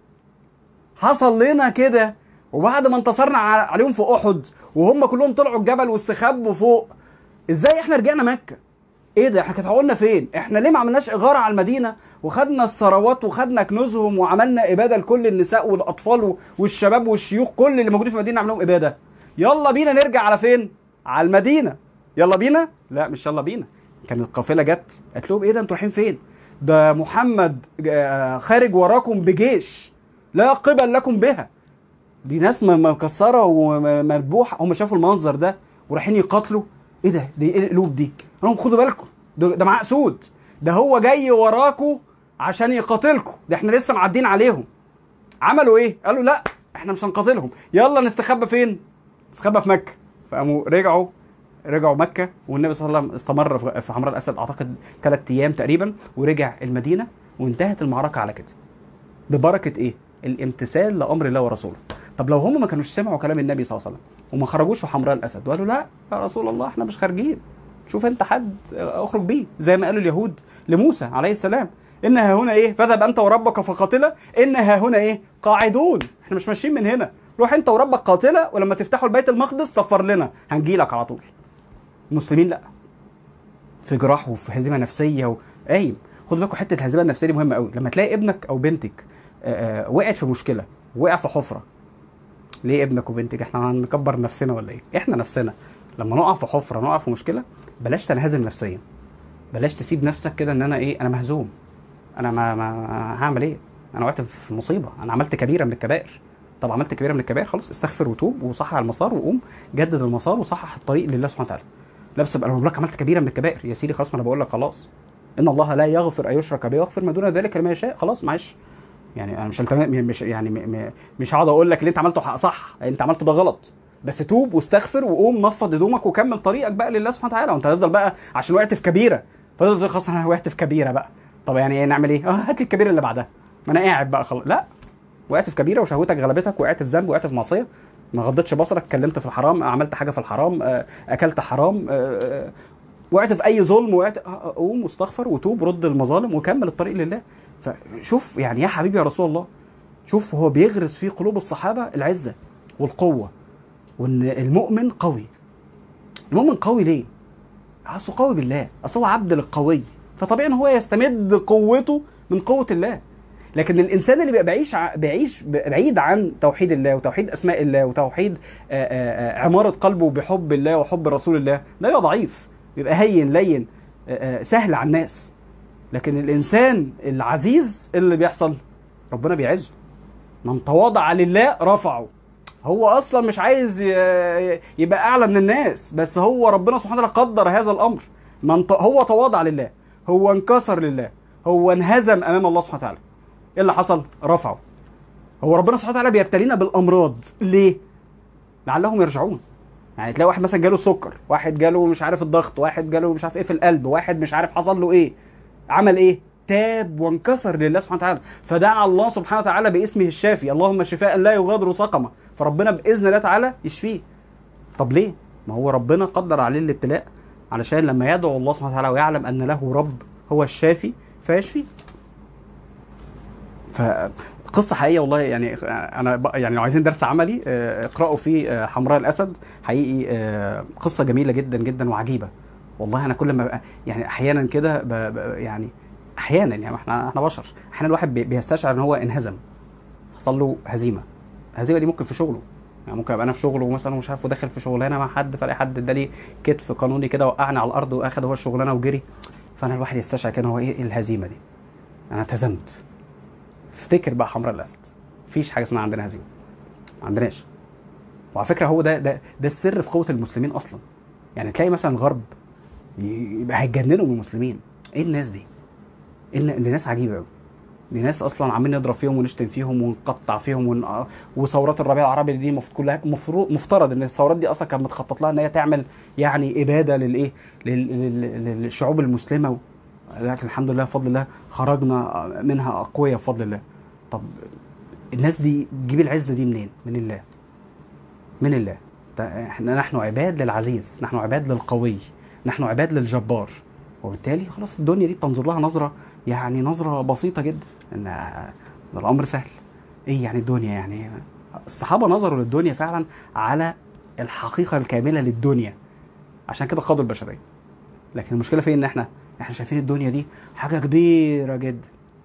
حصل لنا كده وبعد ما انتصرنا عليهم في احد وهم كلهم طلعوا الجبل واستخبوا فوق ازاي احنا رجعنا مكه ايه ده احنا كانت عقولنا فين احنا ليه ما عملناش اغاره على المدينه وخدنا الثروات وخدنا كنوزهم وعملنا اباده لكل النساء والاطفال والشباب والشيوخ كل اللي موجودين في المدينه عملهم اباده يلا بينا نرجع على فين على المدينه يلا بينا لا مش يلا بينا كانت القافله جت قالت لهم ايه ده انتوا رايحين فين ده محمد خارج وراكم بجيش لا قبل لكم بها دي ناس مكسره ومذبوحه هم شافوا المنظر ده ورايحين يقاتلوا ايه ده دي ايه القلوب دي لهم خدوا بالكم ده, ده معاه اسود ده هو جاي وراكوا عشان يقاتلكم ده احنا لسه معدين عليهم عملوا ايه قالوا لا احنا مش هنقاتلهم يلا نستخبى فين نستخبى في مكه فقاموا رجعوا رجعوا مكه والنبي صلى الله عليه وسلم استمر في حمراء الاسد اعتقد ثلاث ايام تقريبا ورجع المدينه وانتهت المعركه على كده ببركه ايه الامتثال لامر الله ورسوله طب لو هم ما كانوش سمعوا كلام النبي صلى الله عليه وسلم وما خرجوش في حمراء الاسد وقالوا لا يا رسول الله احنا مش خارجين شوف انت حد اخرج بيه زي ما قالوا اليهود لموسى عليه السلام انها هنا ايه فاذهب انت وربك فقاتلا انها هنا ايه قاعدون احنا مش ماشيين من هنا روح انت وربك قاتله ولما تفتحوا البيت المقدس صفر لنا هنجي لك على طول المسلمين لا في جراح وفي هزيمه نفسيه و... قايم خدوا بالكم حته الهزيمه النفسيه دي مهمه قوي لما تلاقي ابنك او بنتك آآ آآ وقعت في مشكله وقع في حفره ليه ابنك وبنتك احنا هنكبر نفسنا ولا ايه احنا نفسنا لما نقع في حفره نقع في مشكله بلاش تنهزم نفسيا بلاش تسيب نفسك كده ان انا ايه انا مهزوم انا ما, ما هعمل ايه انا وقعت في مصيبه انا عملت كبيره من الكبائر طب عملت كبيره من الكبائر خلاص استغفر وتوب وصحح المسار وقوم جدد المسار وصحح الطريق لله سبحانه وتعالى لا بس انا لك عملت كبيره من الكبائر يا سيدي خلاص ما انا بقول لك خلاص ان الله لا يغفر ان يشرك به ويغفر ما دون ذلك لما يشاء خلاص معلش يعني انا مش مش يعني مش هقعد اقول لك اللي انت عملته صح انت عملت ده غلط بس توب واستغفر وقوم نفض هدومك وكمل طريقك بقى لله سبحانه وتعالى وانت هتفضل بقى عشان وقعت في كبيره فتفضل تقول خلاص انا وقعت في كبيره بقى طب يعني ايه نعمل ايه؟ اه هات لي الكبيره اللي بعدها ما انا قاعد بقى خلاص لا وقعت في كبيره وشهوتك غلبتك وقعت في ذنب وقعت في معصيه ما غضتش بصرك اتكلمت في الحرام عملت حاجه في الحرام آه، اكلت حرام آه، آه، وقعت في اي ظلم وقعت آه، قوم واستغفر وتوب رد المظالم وكمل الطريق لله فشوف يعني يا حبيبي يا رسول الله شوف هو بيغرس في قلوب الصحابه العزه والقوه وان المؤمن قوي المؤمن قوي ليه؟ اصله قوي بالله اصل هو عبد للقوي فطبيعي ان هو يستمد قوته من قوه الله لكن الانسان اللي بيبقى بيعيش ع- بيعيش بعيد عن توحيد الله وتوحيد اسماء الله وتوحيد آه، آه، آه، عماره قلبه بحب الله وحب رسول الله ده يبقى ضعيف بيبقى هين لين آه، آه، سهل على الناس لكن الانسان العزيز إيه اللي بيحصل ربنا بيعزه من تواضع لله رفعه هو اصلا مش عايز ي- يبقى اعلى من الناس بس هو ربنا سبحانه وتعالى قدر هذا الامر من ت... هو تواضع لله هو انكسر لله هو انهزم امام الله سبحانه وتعالى ايه اللي حصل رفعه هو ربنا سبحانه وتعالى بيبتلينا بالامراض ليه لعلهم يرجعون يعني تلاقي واحد مثلا جاله السكر واحد جاله مش عارف الضغط واحد جاله مش عارف ايه في القلب واحد مش عارف حصل له ايه عمل ايه تاب وانكسر لله سبحانه وتعالى فدعا الله سبحانه وتعالى باسمه الشافي اللهم شفاء لا يغادر سقما فربنا باذن الله تعالى يشفيه طب ليه ما هو ربنا قدر عليه الابتلاء علشان لما يدعو الله سبحانه وتعالى ويعلم ان له رب هو الشافي فيشفيه فقصه حقيقيه والله يعني انا ب- يعني لو عايزين درس عملي آه، اقرأوا في آه، حمراء الاسد حقيقي آه، قصه جميله جدا جدا وعجيبه والله انا كل ما بقى يعني احيانا كده ب- ب- يعني احيانا يعني احنا احنا بشر احيانا الواحد بي- بيستشعر ان هو انهزم حصل له هزيمه الهزيمه دي ممكن في شغله يعني ممكن ابقى انا في شغله مثلا ومش عارف وداخل في شغلانه مع حد فلاقي حد ادالي كتف قانوني كده وقعني على الارض واخد هو الشغلانه وجري فانا الواحد يستشعر كده هو ايه إيه الهزيمه دي انا اتهزمت افتكر بقى حمراء الاسد مفيش حاجه اسمها عندنا هزيمه ما عندناش وعلى فكره هو ده ده ده السر في قوه المسلمين اصلا يعني تلاقي مثلا الغرب ي- يبقى هيتجننوا من المسلمين ايه الناس دي؟ ايه الن- دي ناس عجيبه قوي دي ناس اصلا عمالين نضرب فيهم ونشتم فيهم ونقطع فيهم ون... آه، وثورات الربيع العربي دي مف... كلها مفروض مفترض ان الثورات دي اصلا كانت متخطط لها ان هي تعمل يعني اباده للايه لل... لل... للشعوب المسلمه و... لكن الحمد لله بفضل الله خرجنا منها اقوياء بفضل الله طب الناس دي تجيب العزه دي منين من الله من الله تا- احنا نحن عباد للعزيز نحن عباد للقوي نحن عباد للجبار وبالتالي خلاص الدنيا دي بتنظر لها نظره يعني نظره بسيطه جدا ان ده الامر سهل ايه يعني الدنيا يعني الصحابه نظروا للدنيا فعلا على الحقيقه الكامله للدنيا عشان كده قادوا البشريه لكن المشكله فين ان احنا احنا شايفين الدنيا دي حاجه كبيره جدا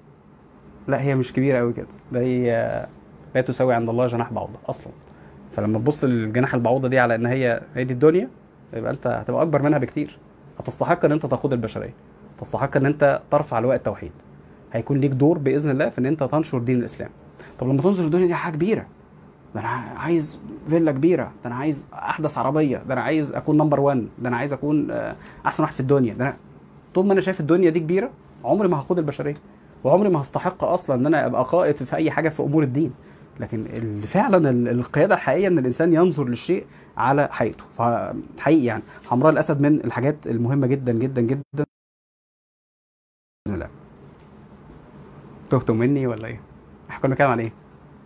لا هي مش كبيره قوي كده ده هي لا تساوي عند الله جناح بعوضه اصلا فلما تبص للجناح البعوضه دي على ان هي هي دي الدنيا يبقى انت هتبقى اكبر منها بكتير هتستحق ان انت تقود البشريه تستحق ان انت ترفع لواء التوحيد هيكون ليك دور باذن الله في ان انت تنشر دين الاسلام طب لما تنظر الدنيا دي حاجه كبيره ده انا عايز فيلا كبيره ده انا عايز احدث عربيه ده انا عايز اكون نمبر 1 ده انا عايز اكون آه، احسن واحد في الدنيا ده أنا... طول ما انا شايف الدنيا دي كبيره عمري ما هقود البشريه وعمري ما هستحق اصلا ان انا ابقى قائد في اي حاجه في امور الدين لكن ال- فعلا ال- القياده الحقيقيه ان الانسان ينظر للشيء على حقيقته فحقيقي يعني حمراء الاسد من الحاجات المهمه جدا جدا جدا باذن الله تهتم مني ولا ايه؟ احنا كنا بنتكلم عن ايه؟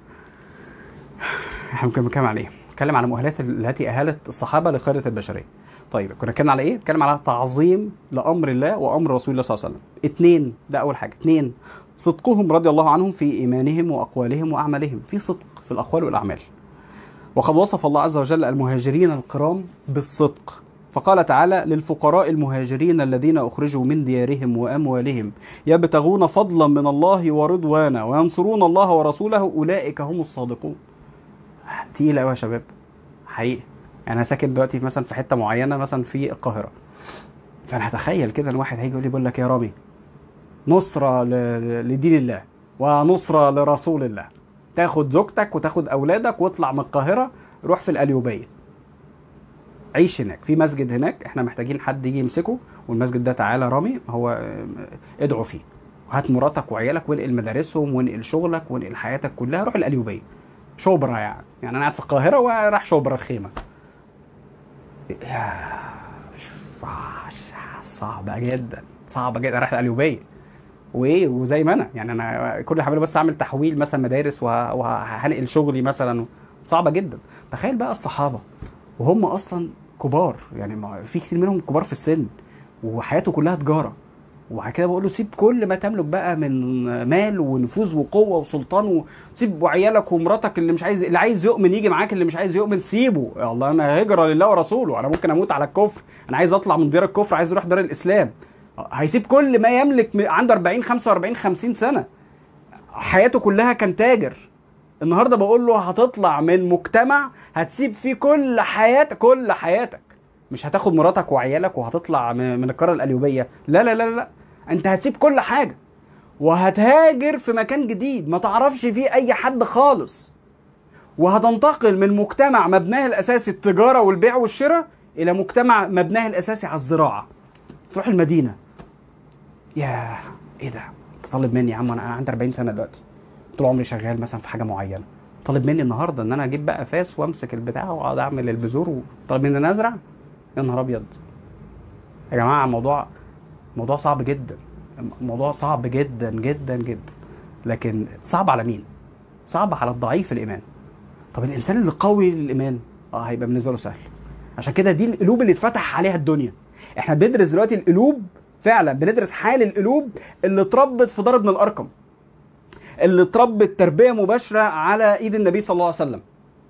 احنا كنا بنتكلم عن ايه؟ بنتكلم على مؤهلات التي اهلت الصحابه لقياده البشريه. طيب كنا بنتكلم على ايه؟ بنتكلم على تعظيم لامر الله وامر رسول الله صلى الله عليه وسلم. اثنين ده اول حاجه، اثنين صدقهم رضي الله عنهم في ايمانهم واقوالهم واعمالهم، في صدق في الاقوال والاعمال. وقد وصف الله عز وجل المهاجرين الكرام بالصدق فقال تعالى للفقراء المهاجرين الذين اخرجوا من ديارهم واموالهم يبتغون فضلا من الله ورضوانا وينصرون الله ورسوله اولئك هم الصادقون تقيله قوي يا شباب حقيقي يعني انا ساكن دلوقتي في مثلا في حته معينه مثلا في القاهره فانا هتخيل كده الواحد هيجي يقول لي بقول لك يا رامي نصره ل- ل- لدين الله ونصره لرسول الله تاخد زوجتك وتاخد اولادك واطلع من القاهره روح في القليوبيه عيش هناك في مسجد هناك احنا محتاجين حد يجي يمسكه والمسجد ده تعالى رامي هو اه، ادعو فيه هات مراتك وعيالك وانقل مدارسهم وانقل شغلك وانقل حياتك كلها روح القليوبيه شبرا يعني يعني انا قاعد في القاهره وراح شبرا الخيمه يا صعبه جدا صعبه جدا راح القليوبيه وايه وزي ما انا يعني انا كل اللي هعمله بس اعمل تحويل مثلا مدارس وه- وهنقل شغلي مثلا صعبه جدا تخيل بقى الصحابه وهم اصلا كبار يعني ما في كتير منهم كبار في السن وحياته كلها تجاره وبعد كده بقول له سيب كل ما تملك بقى من مال ونفوذ وقوه وسلطان وسيب وعيالك ومراتك اللي مش عايز اللي عايز يؤمن يجي معاك اللي مش عايز يؤمن سيبه يا الله انا هجره لله ورسوله انا ممكن اموت على الكفر انا عايز اطلع من ديار الكفر عايز اروح دار الاسلام هيسيب كل ما يملك م- عنده 40 45 50 سنه حياته كلها كان تاجر النهارده بقول له هتطلع من مجتمع هتسيب فيه كل حياتك كل حياتك مش هتاخد مراتك وعيالك وهتطلع من من القاره القليوبيه لا لا لا لا انت هتسيب كل حاجه وهتهاجر في مكان جديد ما تعرفش فيه اي حد خالص وهتنتقل من مجتمع مبناه الاساسي التجاره والبيع والشراء الى مجتمع مبناه الاساسي على الزراعه تروح المدينه يا ايه ده انت طالب مني يا عم انا أنا عندي 40 سنه دلوقتي طول عمري شغال مثلا في حاجه معينه طالب مني النهارده ان انا اجيب بقى فاس وامسك البتاع واقعد اعمل البذور وطالب مني ان أنا ازرع يا نهار ابيض يا جماعه الموضوع موضوع صعب جدا موضوع صعب جدا جدا جدا لكن صعب على مين صعب على الضعيف الايمان طب الانسان اللي قوي الايمان اه هيبقى بالنسبه له سهل عشان كده دي القلوب اللي اتفتح عليها الدنيا احنا بندرس دلوقتي القلوب فعلا بندرس حال القلوب اللي اتربت في دار ابن الارقم اللي اتربت تربيه مباشره على ايد النبي صلى الله عليه وسلم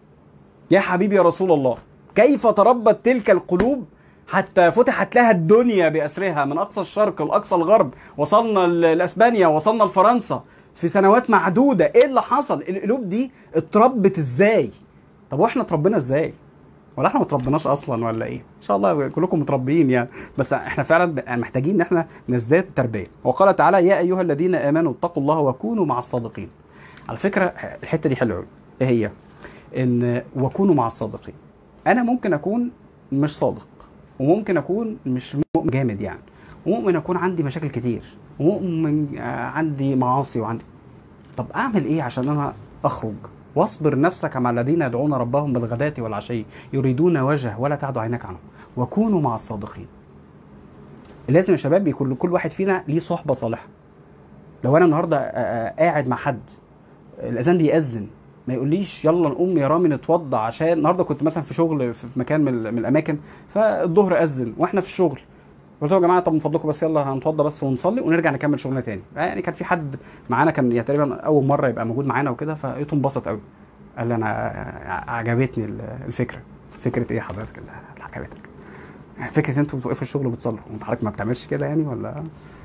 يا حبيبي يا رسول الله كيف تربت تلك القلوب حتى فتحت لها الدنيا بأسرها من أقصى الشرق لأقصى الغرب وصلنا ل- لأسبانيا وصلنا لفرنسا في سنوات معدودة إيه اللي حصل القلوب دي اتربت إزاي طب وإحنا اتربينا إزاي ولا احنا ما اتربيناش اصلا ولا ايه؟ ان شاء الله كلكم متربيين يعني بس احنا فعلا محتاجين ان احنا نزداد تربيه وقال تعالى يا ايها الذين امنوا اتقوا الله وكونوا مع الصادقين. على فكره الحته دي حلوه قوي ايه هي؟ ان وكونوا مع الصادقين. انا ممكن اكون مش صادق وممكن اكون مش مؤمن جامد يعني وممكن اكون عندي مشاكل كتير ومؤمن آه، عندي معاصي وعندي طب اعمل ايه عشان انا اخرج واصبر نفسك مع الذين يدعون ربهم بالغداة والعشي يريدون وجهه ولا تعد عينك عنهم وكونوا مع الصادقين لازم يا شباب يكون كل واحد فينا ليه صحبة صالحة لو انا النهارده آه، آه، قاعد مع حد الاذان بيأذن ما يقوليش يلا نقوم يا رامي نتوضى عشان النهارده كنت مثلا في شغل في في مكان من, ال- من الاماكن فالظهر اذن واحنا في الشغل قلت لهم يا جماعه طب من فضلكم بس يلا هنتوضى بس ونصلي ونرجع نكمل شغلنا تاني يعني كان في حد معانا كان يعني تقريبا اول مره يبقى موجود معانا وكده فلقيته انبسط قوي قال لي انا ع- عجبتني ال- الفكره فكره ايه حضرتك اللي اللي عجبتك فكره انتوا بتوقفوا الشغل وبتصلوا انت حضرتك ما بتعملش كده يعني ولا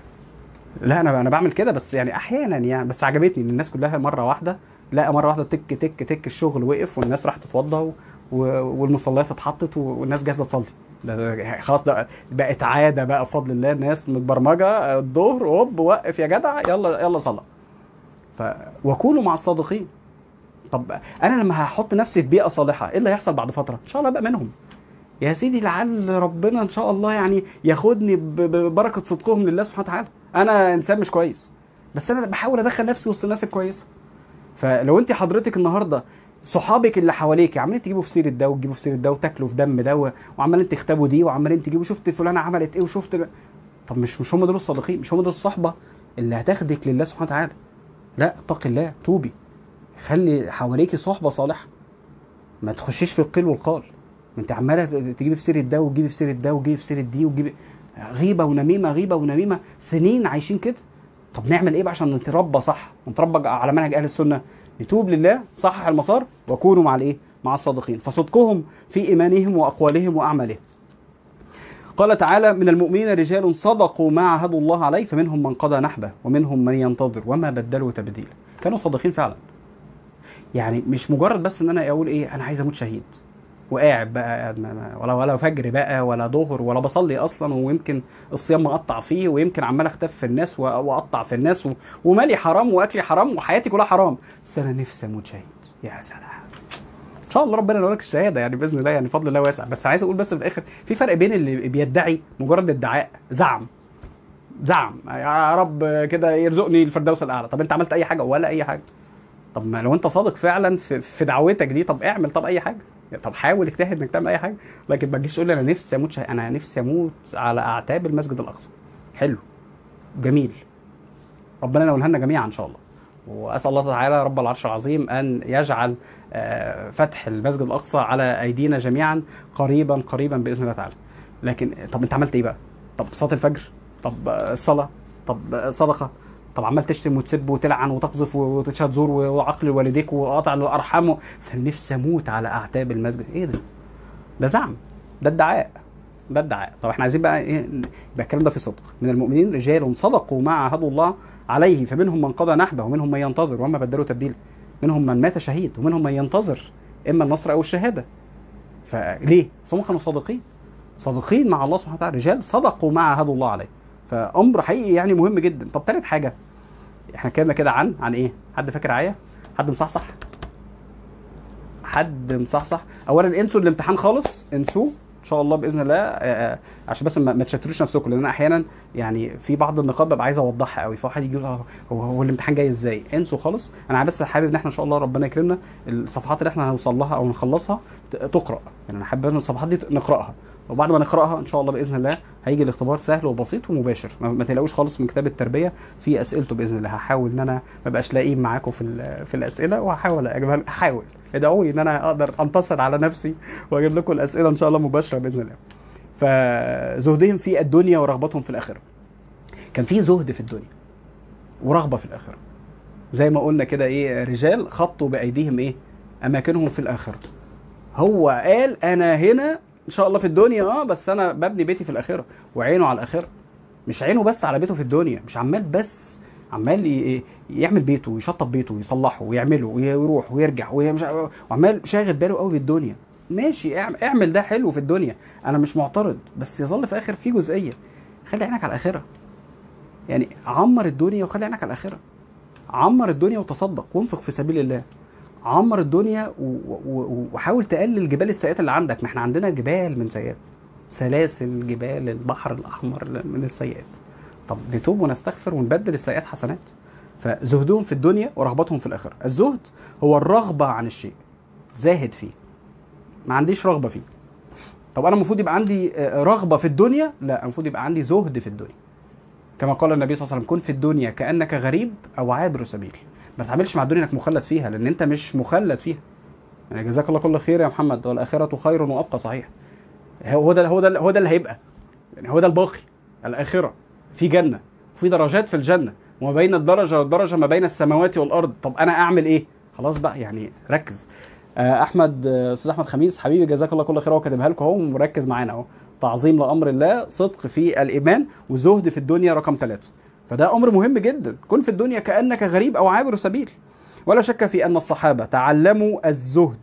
لا انا انا بعمل كده بس يعني احيانا يعني بس عجبتني ان الناس كلها مره واحده لا مره واحده تك تك تك الشغل وقف والناس راحت تتوضى و- و- والمصليات اتحطت و- والناس جاهزه تصلي ده ده خلاص ده بقت عاده بقى بفضل الله الناس متبرمجه الظهر هوب وقف يا جدع يلا يلا صلى ف وكونوا مع الصادقين طب انا لما هحط نفسي في بيئه صالحه ايه اللي هيحصل بعد فتره ان شاء الله ابقى منهم يا سيدي لعل ربنا ان شاء الله يعني ياخدني ب- ببركه صدقهم لله سبحانه وتعالى انا انسان مش كويس بس انا بحاول ادخل نفسي وسط الناس الكويسه فلو انت حضرتك النهارده صحابك اللي حواليك عمالين تجيبوا في سيره ده وتجيبوا في سيره ده وتاكلوا في دم ده و- وعمالين تختبوا دي وعمالين تجيبوا شفت فلانه عملت ايه وشفت ال- طب مش مش هم دول الصادقين مش هم دول الصحبه اللي هتاخدك لله سبحانه وتعالى لا اتقي الله توبي خلي حواليكي صحبه صالحه ما تخشيش في القيل والقال ما انت عماله تجيبي في سيره ده وتجيبي في سيره ده وتجيبي في سيره دي وتجيبي غيبه ونميمه غيبه ونميمه سنين عايشين كده طب نعمل ايه بقى عشان نتربى صح ونتربى على منهج اهل السنه نتوب لله صحح المسار وكونوا مع الايه مع الصادقين فصدقهم في ايمانهم واقوالهم واعمالهم قال تعالى من المؤمنين رجال صدقوا ما عهدوا الله عليه فمنهم من قضى نحبه ومنهم من ينتظر وما بدلوا تبديلا كانوا صادقين فعلا يعني مش مجرد بس ان انا اقول ايه انا عايز اموت شهيد وقاعد بقى قاعد ما- ما- ولا ولا فجر بقى ولا ظهر ولا بصلي اصلا ويمكن الصيام مقطع فيه ويمكن عمال اختف في الناس و- واقطع في الناس و- ومالي حرام واكلي حرام وحياتي كلها حرام بس انا نفسي اموت شهيد يا سلام ان شاء الله ربنا ينورك الشهاده يعني باذن الله يعني فضل الله واسع بس عايز اقول بس في الاخر في فرق بين اللي بيدعي مجرد ادعاء زعم زعم يا رب كده يرزقني الفردوس الاعلى طب انت عملت اي حاجه ولا اي حاجه طب ما لو انت صادق فعلا في, في دعوتك دي طب اعمل طب اي حاجه طب حاول اجتهد انك تعمل اي حاجه لكن ما تجيش تقول لي انا نفسي اموت شهيد. انا نفسي اموت على اعتاب المسجد الاقصى حلو جميل ربنا ينولها لنا جميعا ان شاء الله واسال الله تعالى رب العرش العظيم ان يجعل آه، فتح المسجد الاقصى على ايدينا جميعا قريبا قريبا باذن الله تعالى لكن طب انت عملت ايه بقى طب صلاه الفجر طب آه، الصلاه طب آه، صدقه طب عمال تشتم وتسب وتلعن وتقذف وتشهد زور وعقل والديك وقطع الارحام فنفسي اموت على اعتاب المسجد ايه ده ده زعم ده ادعاء ده ادعاء طب احنا عايزين بقى ايه يبقى الكلام ده في صدق من المؤمنين رجال صدقوا ما عاهدوا الله عليه فمنهم من قضى نحبه ومنهم من ينتظر وما بدلوا تبديلا منهم من مات شهيد ومنهم من ينتظر اما النصر او الشهاده فليه؟ هم كانوا صادقين صادقين مع الله سبحانه وتعالى رجال صدقوا ما عاهدوا الله عليه فامر حقيقي يعني مهم جدا طب ثالث حاجه احنا اتكلمنا كده عن عن ايه حد فاكر عيا حد مصحصح حد مصحصح اولا انسوا الامتحان خالص انسوه ان شاء الله باذن الله آه، آه، عشان بس ما ما تشتروش نفسكم لان انا احيانا يعني في بعض النقاط ببقى عايز اوضحها قوي فواحد يجي يقول آه، هو هو الامتحان جاي ازاي انسوا خالص انا بس حابب ان احنا ان شاء الله ربنا يكرمنا الصفحات اللي احنا هنوصل لها او نخلصها ت- تقرا يعني انا حابب ان الصفحات دي نقراها وبعد ما نقراها ان شاء الله باذن الله هيجي الاختبار سهل وبسيط ومباشر ما, ما تقلقوش خالص من كتاب التربيه في اسئلته باذن الله هحاول ان انا ما بقاش لاقيه معاكم في ال- في الاسئله وهحاول اجيبها هحاول ادعوا لي ان انا اقدر انتصر على نفسي واجيب لكم الاسئله ان شاء الله مباشره باذن الله فزهدهم في الدنيا ورغبتهم في الاخره كان في زهد في الدنيا ورغبه في الاخره زي ما قلنا كده ايه رجال خطوا بايديهم ايه اماكنهم في الاخره هو قال انا هنا ان شاء الله في الدنيا اه بس انا ببني بيتي في الاخره وعينه على الاخره مش عينه بس على بيته في الدنيا مش عمال بس عمال ي- ي- يعمل بيته ويشطب بيته ويصلحه ويعمله ويروح ويرجع ومش وعمال شاغل باله قوي بالدنيا ماشي اعمل, اعمل ده حلو في الدنيا انا مش معترض بس يظل في الاخر في جزئيه خلي عينك على الاخره يعني عمر الدنيا وخلي عينك على الاخره عمر الدنيا وتصدق وانفق في سبيل الله عمر الدنيا و- و- وحاول تقلل جبال السيئات اللي عندك ما احنا عندنا جبال من سيئات سلاسل جبال البحر الاحمر من السيئات طب نتوب ونستغفر ونبدل السيئات حسنات فزهدهم في الدنيا ورغبتهم في الاخره الزهد هو الرغبه عن الشيء زاهد فيه ما عنديش رغبه فيه طب انا المفروض يبقى عندي آه، رغبه في الدنيا لا المفروض يبقى عندي زهد في الدنيا كما قال النبي صلى الله عليه وسلم كن في الدنيا كانك غريب او عابر سبيل ما تتعاملش مع الدنيا انك مخلد فيها لان انت مش مخلد فيها يعني جزاك الله كل خير يا محمد والاخره خير وابقى صحيح هو ده هو ده هو ده اللي هيبقى يعني هو ده الباقي الاخره في جنه وفي درجات في الجنه وما بين الدرجه والدرجه ما بين السماوات والارض طب انا اعمل ايه خلاص بقى يعني ركز آه، احمد آه، استاذ احمد خميس حبيبي جزاك الله كل خير هو كاتبها لكم اهو مركز معانا اهو تعظيم لامر الله صدق في الايمان وزهد في الدنيا رقم ثلاثة فده امر مهم جدا كن في الدنيا كانك غريب او عابر سبيل ولا شك في ان الصحابه تعلموا الزهد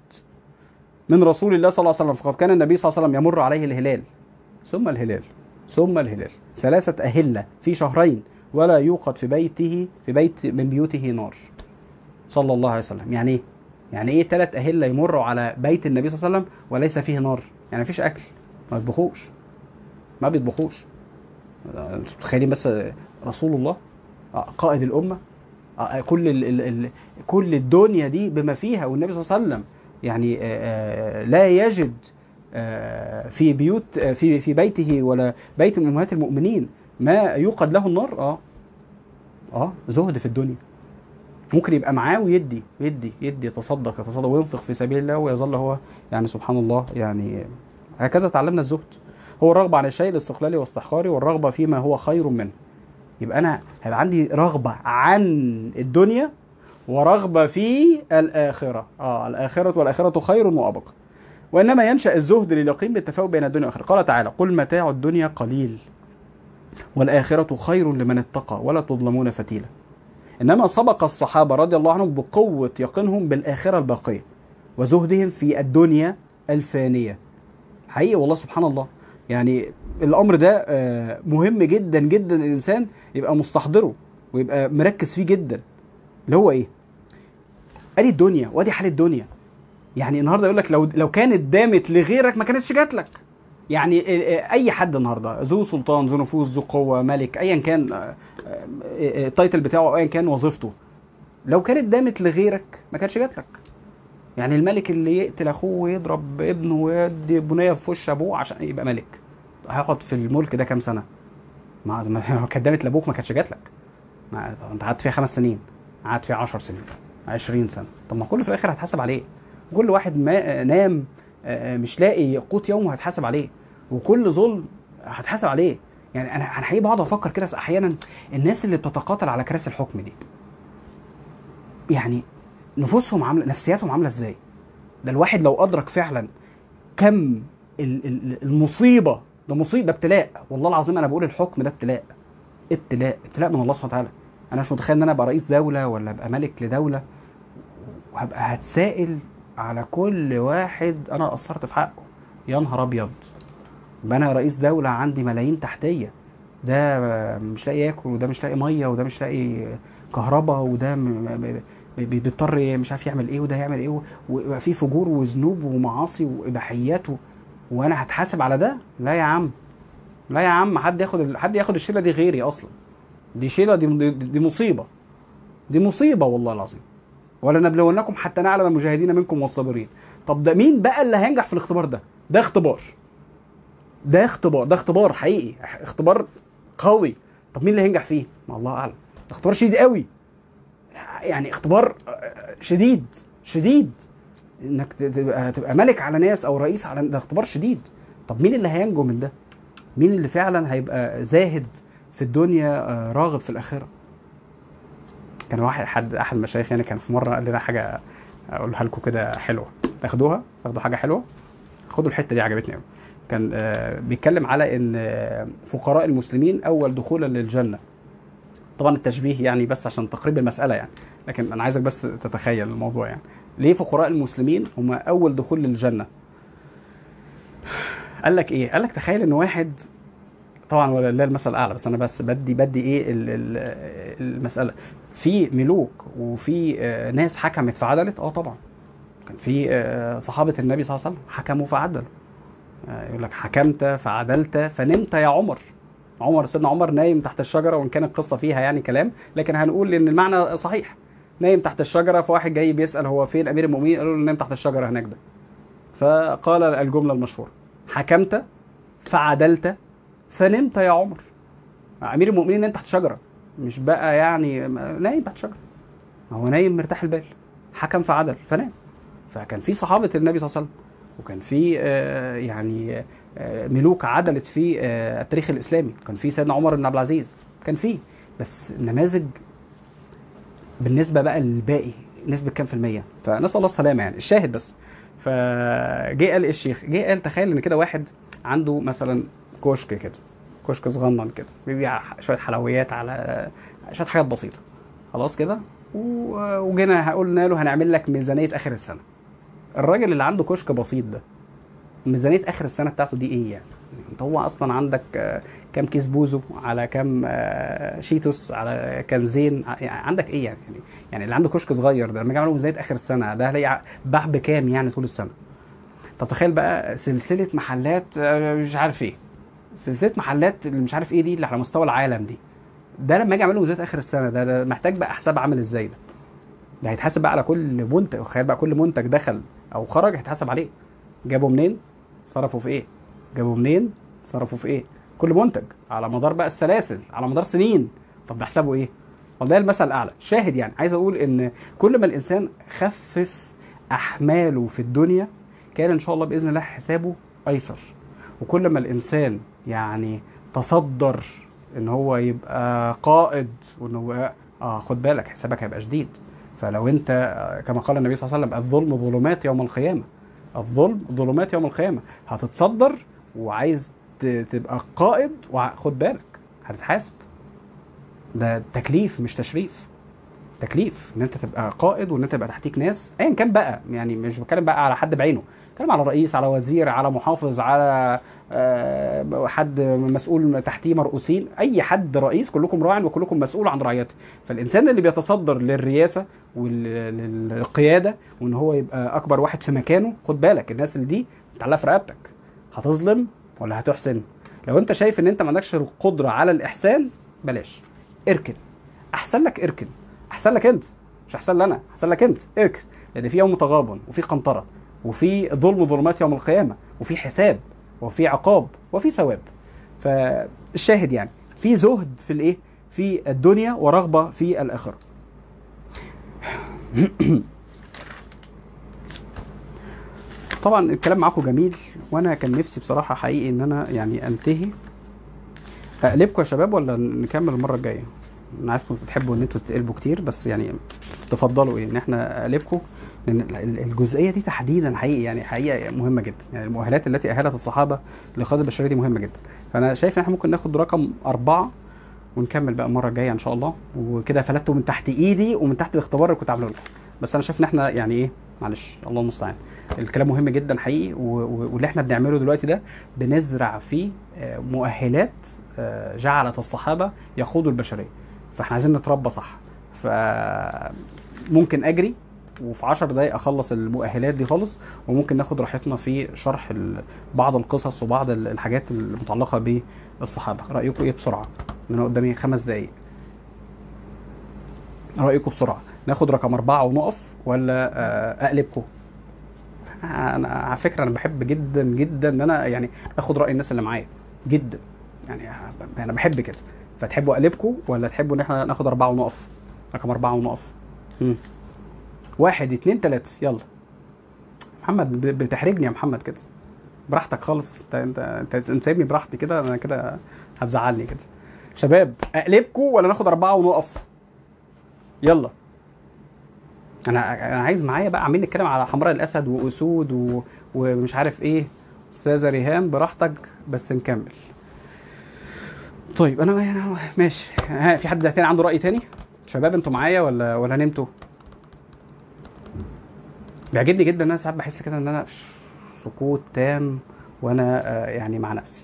من رسول الله صلى الله عليه وسلم فقد كان النبي صلى الله عليه وسلم يمر عليه الهلال ثم الهلال ثم الهلال ثلاثة أهلة في شهرين ولا يوقد في بيته في بيت من بيوته نار صلى الله عليه وسلم يعني ايه؟ يعني ايه ثلاث أهلة يمروا على بيت النبي صلى الله عليه وسلم وليس فيه نار يعني مفيش أكل ما بيطبخوش ما بيطبخوش انتوا متخيلين بس رسول الله آه، قائد الأمة آه، كل ال ال ال كل الدنيا دي بما فيها والنبي صلى الله عليه وسلم يعني آه، آه، لا يجد آه، في بيوت آه، في في بيته ولا بيت من امهات المؤمنين ما يوقد له النار اه اه زهد في الدنيا ممكن يبقى معاه ويدي يدي يدي يتصدق يتصدق وينفق في سبيل الله ويظل هو يعني سبحان الله يعني هكذا تعلمنا الزهد هو الرغبة عن الشيء الاستقلالي واستحقاري والرغبة فيما هو خير منه يبقى أنا هيبقى عندي رغبة عن الدنيا ورغبة في الآخرة اه الآخرة والآخرة خير وأبقى وإنما ينشأ الزهد لليقين بالتفاوت بين الدنيا والآخرة قال تعالى قل متاع الدنيا قليل والآخرة خير لمن اتقى ولا تظلمون فتيلا إنما سبق الصحابة رضي الله عنهم بقوة يقينهم بالآخرة الباقية وزهدهم في الدنيا الفانية حقيقي والله سبحان الله يعني الأمر ده آه، مهم جدا جدا الإنسان يبقى مستحضره ويبقى مركز فيه جدا اللي هو إيه؟ ادي الدنيا وادي حال الدنيا يعني النهارده يقول لك لو لو كانت دامت لغيرك ما كانتش جات لك يعني ال- اي حد النهارده ذو سلطان ذو نفوذ ذو قوه ملك ايا كان آه، آه، آه، التايتل بتاعه ايا كان وظيفته لو كانت دامت لغيرك ما كانتش جات لك يعني الملك اللي يقتل اخوه ويضرب ابنه ويدي بنيه في وش ابوه عشان يبقى ملك هيقعد في الملك ده كام سنه ما ما- لو كانت دامت لابوك ما كانتش جات لك ما انت قعدت فيها خمس سنين قعد فيه 10 سنين 20 سنه طب ما كله في الاخر هتحاسب عليه كل واحد ما نام آه، مش لاقي قوت يومه هتحاسب عليه وكل ظلم هتحاسب عليه يعني انا انا حقيقي بقعد افكر كده احيانا الناس اللي بتتقاتل على كراسي الحكم دي يعني نفوسهم عامله نفسياتهم عامله ازاي ده الواحد لو ادرك فعلا كم ال- ال- المصيبه ده مصيبه ده ابتلاء والله العظيم انا بقول الحكم ده ابتلاء ابتلاء ابتلاء من الله سبحانه وتعالى انا مش متخيل ان انا ابقى رئيس دوله ولا ابقى ملك لدوله وهبقى هتسائل على كل واحد انا قصرت في حقه يا نهار ابيض يبقى انا رئيس دوله عندي ملايين تحتيه ده مش لاقي ياكل وده مش لاقي ميه وده مش لاقي كهرباء وده م- م- ب- ب- بيضطر مش عارف يعمل ايه وده يعمل ايه و- ويبقى في فجور وذنوب ومعاصي واباحيات و... وانا هتحاسب على ده لا يا عم لا يا عم حد ياخد ال- حد ياخد الشيله دي غيري اصلا دي شيله دي, دي, دي مصيبه دي مصيبه والله العظيم ولنبلونكم حتى نعلم المجاهدين منكم والصابرين طب ده مين بقى اللي هينجح في الاختبار ده ده اختبار ده اختبار ده اختبار حقيقي اختبار قوي طب مين اللي هينجح فيه ما الله اعلم ده اختبار شديد قوي يعني اختبار آه، شديد شديد انك ت- تبقى تبقى ملك على ناس او رئيس على ده اختبار شديد طب مين اللي هينجو من ده مين اللي فعلا هيبقى زاهد في الدنيا آه، راغب في الاخره كان واحد حد احد المشايخ يعني كان في مره قال لنا حاجه اقولها لكم كده حلوه تاخدوها تاخدوا حاجه حلوه خدوا الحته دي عجبتني قوي كان آه، بيتكلم على ان آه، فقراء المسلمين اول دخولا للجنه طبعا التشبيه يعني بس عشان تقريب المساله يعني لكن انا عايزك بس تتخيل الموضوع يعني ليه فقراء المسلمين هم اول دخول للجنه قال لك ايه قال لك تخيل ان واحد طبعا ولله المثل الاعلى بس انا بس بدي بدي ايه ال- ال- المساله في ملوك وفي آه، ناس حكمت فعدلت اه طبعا كان في آه، صحابه النبي صلى الله عليه وسلم حكموا فعدلوا آه، يقول لك حكمت فعدلت فنمت يا عمر عمر سيدنا عمر نايم تحت الشجره وان كان القصه فيها يعني كلام لكن هنقول ان المعنى صحيح نايم تحت الشجره فواحد جاي بيسال هو فين امير المؤمنين قالوا له نايم تحت الشجره هناك ده فقال الجمله المشهوره حكمت فعدلت فنمت يا عمر امير المؤمنين نايم تحت شجره مش بقى يعني نايم تحت شجره ما هو نايم مرتاح البال حكم فعدل فنام فكان في صحابه النبي صلى الله عليه وسلم وكان في آه، يعني آه، ملوك عدلت في آه، التاريخ الاسلامي كان في سيدنا عمر بن عبد العزيز كان في بس نماذج بالنسبه بقى للباقي نسبه كام في الميه فنسال الله السلامه يعني الشاهد بس فجه قال ايه الشيخ جه قال تخيل ان كده واحد عنده مثلا كشك كده كشك صغنن كده بيبيع شويه حلويات على شويه حاجات بسيطه خلاص كده و- وجينا قلنا له هنعمل لك ميزانيه اخر السنه الراجل اللي عنده كشك بسيط ده ميزانيه اخر السنه بتاعته دي ايه يعني انت هو اصلا عندك آه، كام كيس بوزو على كام آه، شيتوس على كنزين ع- يعني عندك ايه يعني يعني- يعني اللي عنده كشك صغير ده لما يعملوا ميزانيه اخر السنه ده هلاقي باع بكام يعني طول السنه طب تخيل بقى سلسله محلات آه، مش عارف ايه سلسله محلات اللي مش عارف ايه دي اللي على مستوى العالم دي ده لما اجي اعمل له ميزانيه اخر السنه ده, ده محتاج بقى حساب عامل ازاي ده ده هيتحاسب بقى على كل منتج تخيل بقى كل منتج دخل او خرج هيتحاسب عليه جابوا منين صرفوا في ايه جابوا منين صرفوا في ايه كل منتج على مدار بقى السلاسل على مدار سنين طب ده حسابه ايه والله المثل الاعلى شاهد يعني عايز اقول ان كل ما الانسان خفف احماله في الدنيا كان ان شاء الله باذن الله حسابه ايسر وكل ما الانسان يعني تصدر ان هو يبقى قائد وان هو اه خد بالك حسابك هيبقى شديد فلو انت آه، كما قال النبي صلى الله عليه وسلم الظلم ظلمات يوم القيامه الظلم ظلمات يوم القيامه هتتصدر وعايز ت- تبقى قائد وخد بالك هتتحاسب ده تكليف مش تشريف تكليف ان انت تبقى قائد وان انت تبقى تحتيك ناس ايا كان بقى يعني مش بتكلم بقى على حد بعينه بتكلم على رئيس على وزير على محافظ على آه، حد مسؤول تحتيه مرؤوسين اي حد رئيس كلكم راع وكلكم مسؤول عن رعيته فالانسان اللي بيتصدر للرياسه وللقياده وان هو يبقى اكبر واحد في مكانه خد بالك الناس اللي دي متعلقه في رقبتك هتظلم ولا هتحسن لو انت شايف ان انت ما عندكش القدره على الاحسان بلاش اركن احسن لك اركن احسن لك انت مش احسن لي انا احسن لك انت اركن لان في يوم تغابن وفي قنطره وفي ظلم ظلمات يوم القيامه وفي حساب وفي عقاب وفي ثواب فالشاهد يعني في زهد في الايه في الدنيا ورغبه في الاخره طبعا الكلام معاكم جميل وانا كان نفسي بصراحه حقيقي ان انا يعني انتهي اقلبكم يا شباب ولا نكمل المره الجايه انا عارف انكم بتحبوا ان انتوا تقلبوا كتير بس يعني تفضلوا ايه ان احنا اقلبكم لان ال- الجزئيه دي تحديدا حقيقي يعني حقيقه مهمه جدا يعني المؤهلات التي اهلت الصحابه لقياده البشريه دي مهمه جدا فانا شايف ان احنا ممكن ناخد رقم اربعه ونكمل بقى المره الجايه ان شاء الله وكده فلتوا من تحت ايدي ومن تحت الاختبار اللي كنت عامله لكم بس انا شايف ان احنا يعني ايه معلش الله المستعان الكلام مهم جدا حقيقي و- و- واللي احنا بنعمله دلوقتي ده بنزرع فيه آه، مؤهلات آه، جعلت الصحابه يقودوا البشريه فاحنا عايزين نتربى صح فممكن اجري وفي 10 دقايق اخلص المؤهلات دي خالص وممكن ناخد راحتنا في شرح ال- بعض القصص وبعض ال- الحاجات المتعلقه بالصحابه رايكم ايه بسرعه ان انا قدامي خمس دقايق رايكم بسرعه ناخد رقم اربعه ونقف ولا آه، اقلبكم انا على فكره انا بحب جدا جدا ان انا يعني اخد راي الناس اللي معايا جدا يعني انا بحب كده فتحبوا اقلبكم ولا تحبوا ان احنا ناخد اربعه ونقف رقم اربعه ونقف مم. واحد اتنين تلاته يلا محمد ب- بتحرجني يا محمد كده براحتك خالص انت انت انت, انت سايبني براحتي كده انا كده هتزعلني كده شباب اقلبكم ولا ناخد اربعه ونقف يلا انا انا عايز معايا بقى عاملين نتكلم على حمراء الاسد واسود و... ومش عارف ايه استاذه ريهام براحتك بس نكمل طيب انا يعني ماشي ها في حد تاني عنده راي تاني شباب انتوا معايا ولا ولا نمتوا بيعجبني جدا ان انا ساعات بحس كده ان انا في سكوت تام وانا آه، يعني مع نفسي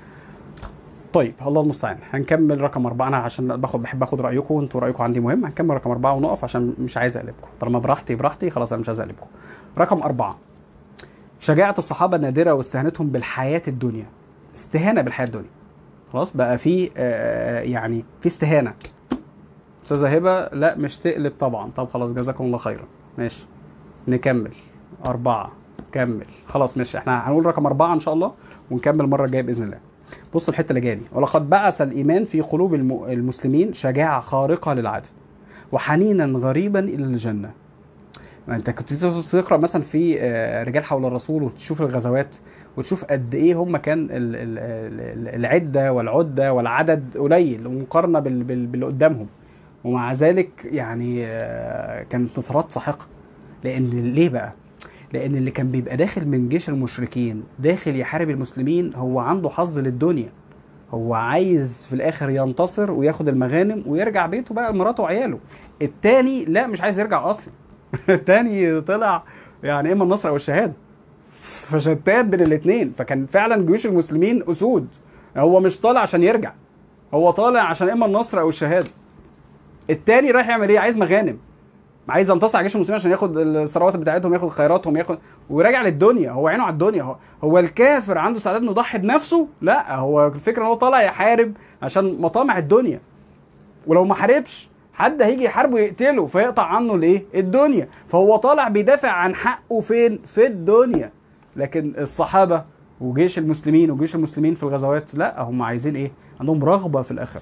طيب الله المستعان هنكمل رقم أربعة أنا عشان باخد بحب آخد رأيكم وأنتوا رأيكم عندي مهم هنكمل رقم أربعة ونقف عشان مش عايز أقلبكم طالما براحتي براحتي خلاص أنا مش عايز أقلبكم رقم أربعة شجاعة الصحابة النادرة واستهانتهم بالحياة الدنيا استهانة بالحياة الدنيا خلاص بقى في آه، يعني في استهانة أستاذة هبة لا مش تقلب طبعا طب خلاص جزاكم الله خيرا ماشي نكمل أربعة كمل خلاص ماشي احنا هنقول رقم أربعة إن شاء الله ونكمل المرة الجاية بإذن الله بص الحته اللي جايه دي ولقد بعث الايمان في قلوب الم- المسلمين شجاعه خارقه للعاده وحنينا غريبا الى الجنه ما انت كنت تقرا مثلا في آه، رجال حول الرسول وتشوف الغزوات وتشوف قد ايه هم كان ال- ال- ال- العده والعده والعدد قليل مقارنه بال- بال- باللي قدامهم ومع ذلك يعني آه، كانت انتصارات ساحقه لان ليه بقى؟ لان اللي كان بيبقى داخل من جيش المشركين داخل يحارب المسلمين هو عنده حظ للدنيا هو عايز في الاخر ينتصر وياخد المغانم ويرجع بيته بقى لمراته وعياله التاني لا مش عايز يرجع اصلا التاني طلع يعني اما النصر او الشهاده فشتان بين الاثنين فكان فعلا جيوش المسلمين اسود هو مش طالع عشان يرجع هو طالع عشان اما النصر او الشهاده التاني رايح يعمل ايه عايز مغانم عايز ينتصر على جيش المسلمين عشان ياخد الثروات بتاعتهم ياخد خيراتهم ياخد وراجع للدنيا هو عينه على الدنيا هو, هو الكافر عنده استعداد انه يضحي بنفسه لا هو الفكره ان هو طالع يحارب عشان مطامع الدنيا ولو ما حاربش حد هيجي يحاربه يقتله فيقطع عنه الايه الدنيا فهو طالع بيدافع عن حقه فين في الدنيا لكن الصحابه وجيش المسلمين وجيش المسلمين في الغزوات لا هم عايزين ايه عندهم رغبه في الاخره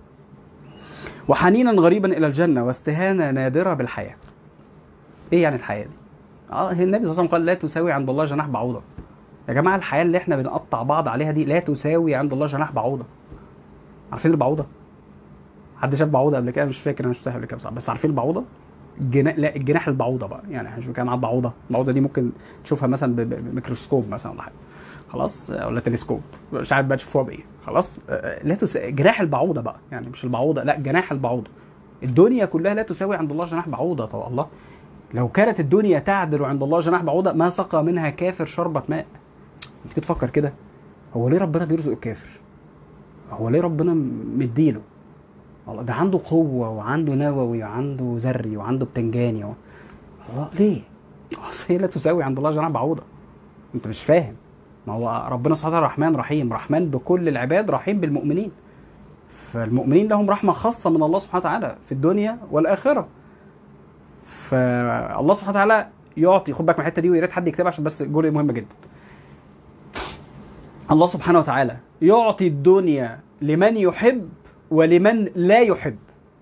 وحنينا غريبا الى الجنه واستهانه نادره بالحياه ايه يعني الحياه دي اه هي النبي صلى الله عليه وسلم قال لا تساوي عند الله جناح بعوضه يا جماعه الحياه اللي احنا بنقطع بعض عليها دي لا تساوي عند الله جناح بعوضه عارفين البعوضه حد شاف بعوضه قبل كده مش فاكر انا شفتها قبل كده بصراحة. بس عارفين البعوضه الجناح لا الجناح البعوضه بقى يعني احنا مش بنتكلم عن بعوضه البعوضه دي ممكن تشوفها مثلا ب- ب- بميكروسكوب مثلا ولا حاجه خلاص آه، ولا تلسكوب مش عارف بقى تشوفوها بايه خلاص آه، لا تس... جناح البعوضه بقى يعني مش البعوضه لا جناح البعوضه الدنيا كلها لا تساوي عند الله جناح بعوضه طب الله لو كانت الدنيا تعدل عند الله جناح بعوضه ما سقى منها كافر شربة ماء انت كده تفكر كده هو ليه ربنا بيرزق الكافر هو ليه ربنا مديله والله ده عنده قوة وعنده نووي وعنده ذري وعنده بتنجاني و... الله ليه؟ أصل هي لا تساوي عند الله جناح بعوضة انت مش فاهم ما هو ربنا سبحانه وتعالى رحمن رحيم رحمن بكل العباد رحيم بالمؤمنين فالمؤمنين لهم رحمة خاصة من الله سبحانه وتعالى في الدنيا والآخرة فالله سبحانه وتعالى يعطي خد بالك من الحتة دي ويا ريت حد يكتبها عشان بس جزء مهم جدا الله سبحانه وتعالى يعطي الدنيا لمن يحب ولمن لا يحب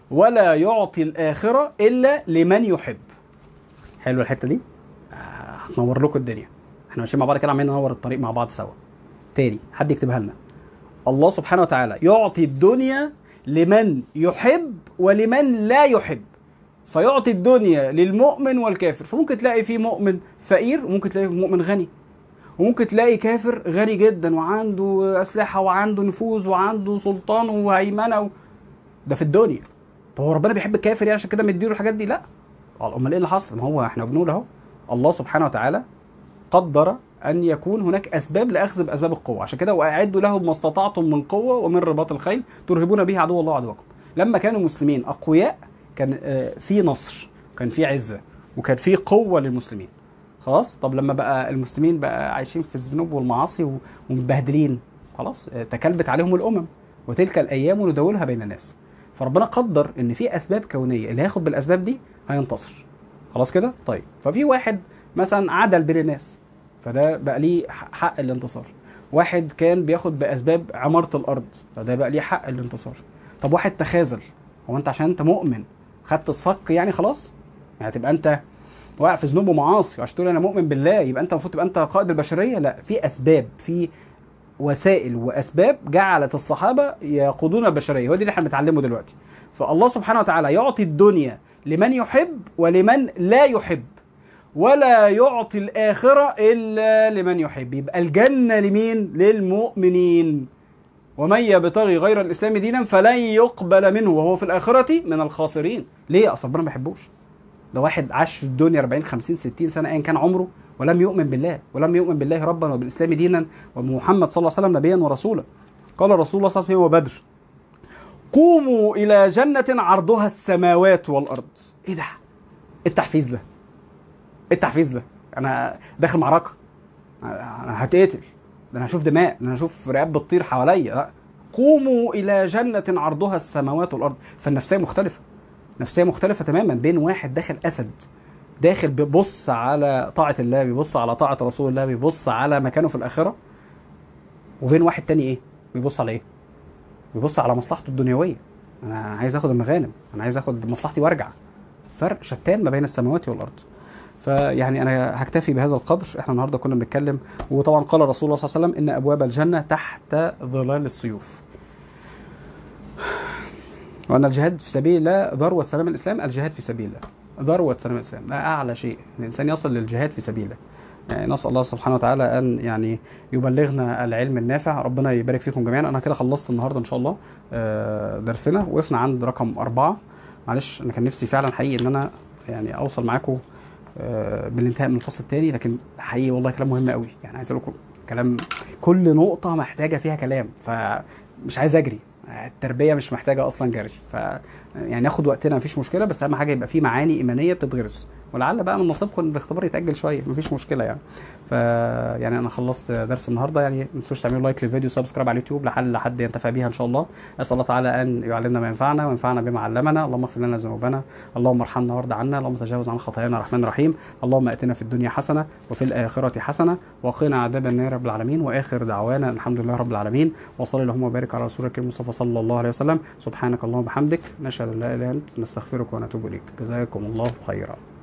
ولا يعطي الاخره الا لمن يحب حلو الحته دي آه، هتنور لكم الدنيا احنا ماشيين مع بعض كده عمالين ننور الطريق مع بعض سوا تاني حد يكتبها لنا الله سبحانه وتعالى يعطي الدنيا لمن يحب ولمن لا يحب فيعطي الدنيا للمؤمن والكافر فممكن تلاقي في مؤمن فقير وممكن تلاقي مؤمن غني وممكن تلاقي كافر غني جدا وعنده اسلحه وعنده نفوذ وعنده سلطان وهيمنه و... ده في الدنيا طب هو ربنا بيحب الكافر يعني عشان كده مديله الحاجات دي لا امال ايه اللي حصل ما هو احنا بنقول اهو الله سبحانه وتعالى قدر ان يكون هناك اسباب لاخذ باسباب القوه عشان كده واعدوا لهم ما استطعتم من قوه ومن رباط الخيل ترهبون به عدو الله وعدوكم لما كانوا مسلمين اقوياء كان آه، في نصر كان في عزه وكان في قوه للمسلمين خلاص طب لما بقى المسلمين بقى عايشين في الذنوب والمعاصي و- ومبهدلين خلاص آه، تكلبت عليهم الامم وتلك الايام نداولها بين الناس فربنا قدر ان في اسباب كونيه اللي هياخد بالاسباب دي هينتصر خلاص كده طيب ففي واحد مثلا عدل بين الناس فده بقى ليه ح- حق الانتصار واحد كان بياخد باسباب عماره الارض فده بقى ليه حق الانتصار طب واحد تخاذل هو انت عشان انت مؤمن خدت الصك يعني خلاص يعني تبقى انت واقع في ذنوب ومعاصي عشان تقول انا مؤمن بالله يبقى انت المفروض تبقى انت قائد البشريه لا في اسباب في وسائل واسباب جعلت الصحابه يقودون البشريه هو دي اللي احنا بنتعلمه دلوقتي فالله سبحانه وتعالى يعطي الدنيا لمن يحب ولمن لا يحب ولا يعطي الآخرة إلا لمن يحب يبقى الجنة لمين؟ للمؤمنين ومن يبتغي غير الإسلام دينا فلن يقبل منه وهو في الآخرة من الخاسرين ليه؟ أصل ربنا ما بيحبوش ده واحد عاش في الدنيا 40 50 60 سنة أيا كان عمره ولم يؤمن بالله ولم يؤمن بالله ربا وبالإسلام دينا ومحمد صلى الله عليه وسلم نبيا ورسولا قال رسول الله صلى الله عليه وسلم وبدر قوموا إلى جنة عرضها السماوات والأرض إيه ده؟ إيه التحفيز ده؟ ايه التحفيز ده؟ انا داخل معركه انا هتقتل ده انا هشوف دماء ده انا هشوف رقاب بتطير حواليا لا قوموا الى جنه عرضها السماوات والارض فالنفسيه مختلفه نفسيه مختلفه تماما بين واحد داخل اسد داخل بيبص على طاعه الله بيبص على طاعه رسول الله بيبص على مكانه في الاخره وبين واحد تاني ايه بيبص على ايه بيبص على مصلحته الدنيويه انا عايز اخد المغانم انا عايز اخد مصلحتي وارجع فرق شتان ما بين السماوات والارض فيعني انا هكتفي بهذا القدر احنا النهارده كنا بنتكلم وطبعا قال رسول الله صلى الله عليه وسلم ان ابواب الجنه تحت ظلال السيوف وان الجهاد في سبيل الله ذروه سلام الاسلام الجهاد في سبيل الله ذروه سلام الاسلام ده اعلى شيء ان الانسان يصل للجهاد في سبيله يعني نسال الله سبحانه وتعالى ان يعني يبلغنا العلم النافع ربنا يبارك فيكم جميعا انا كده خلصت النهارده ان شاء الله آه، درسنا وقفنا عند رقم أربعة معلش انا كان نفسي فعلا حقيقي ان انا يعني اوصل معاكم آه، بالانتهاء من الفصل الثاني لكن حقيقي والله كلام مهم قوي يعني عايز اقول لكم كلام كل نقطه محتاجه فيها كلام فمش عايز اجري التربيه مش محتاجه اصلا جري ف يعني ناخد وقتنا مفيش مشكله بس اهم حاجه يبقى في معاني ايمانيه بتتغرس ولعل بقى من نصيبكم ان الاختبار يتاجل شويه مفيش مشكله يعني ف يعني انا خلصت درس النهارده يعني ما تنسوش تعملوا لايك للفيديو سبسكرايب على اليوتيوب لحل حد ينتفع بيها ان شاء الله اسال الله تعالى ان يعلمنا ما ينفعنا وينفعنا بما علمنا اللهم اغفر لنا ذنوبنا اللهم ارحمنا وارض عنا اللهم تجاوز عن خطايانا الرحمن الرحيم اللهم اتنا في الدنيا حسنه وفي الاخره حسنه وقنا عذاب النار رب العالمين واخر دعوانا الحمد لله رب العالمين وصلي اللهم وبارك على رسولك المصطفى صلى الله عليه وسلم سبحانك اللهم وبحمدك نشهد ان لا اله الا انت نستغفرك ونتوب اليك جزاكم الله خيرا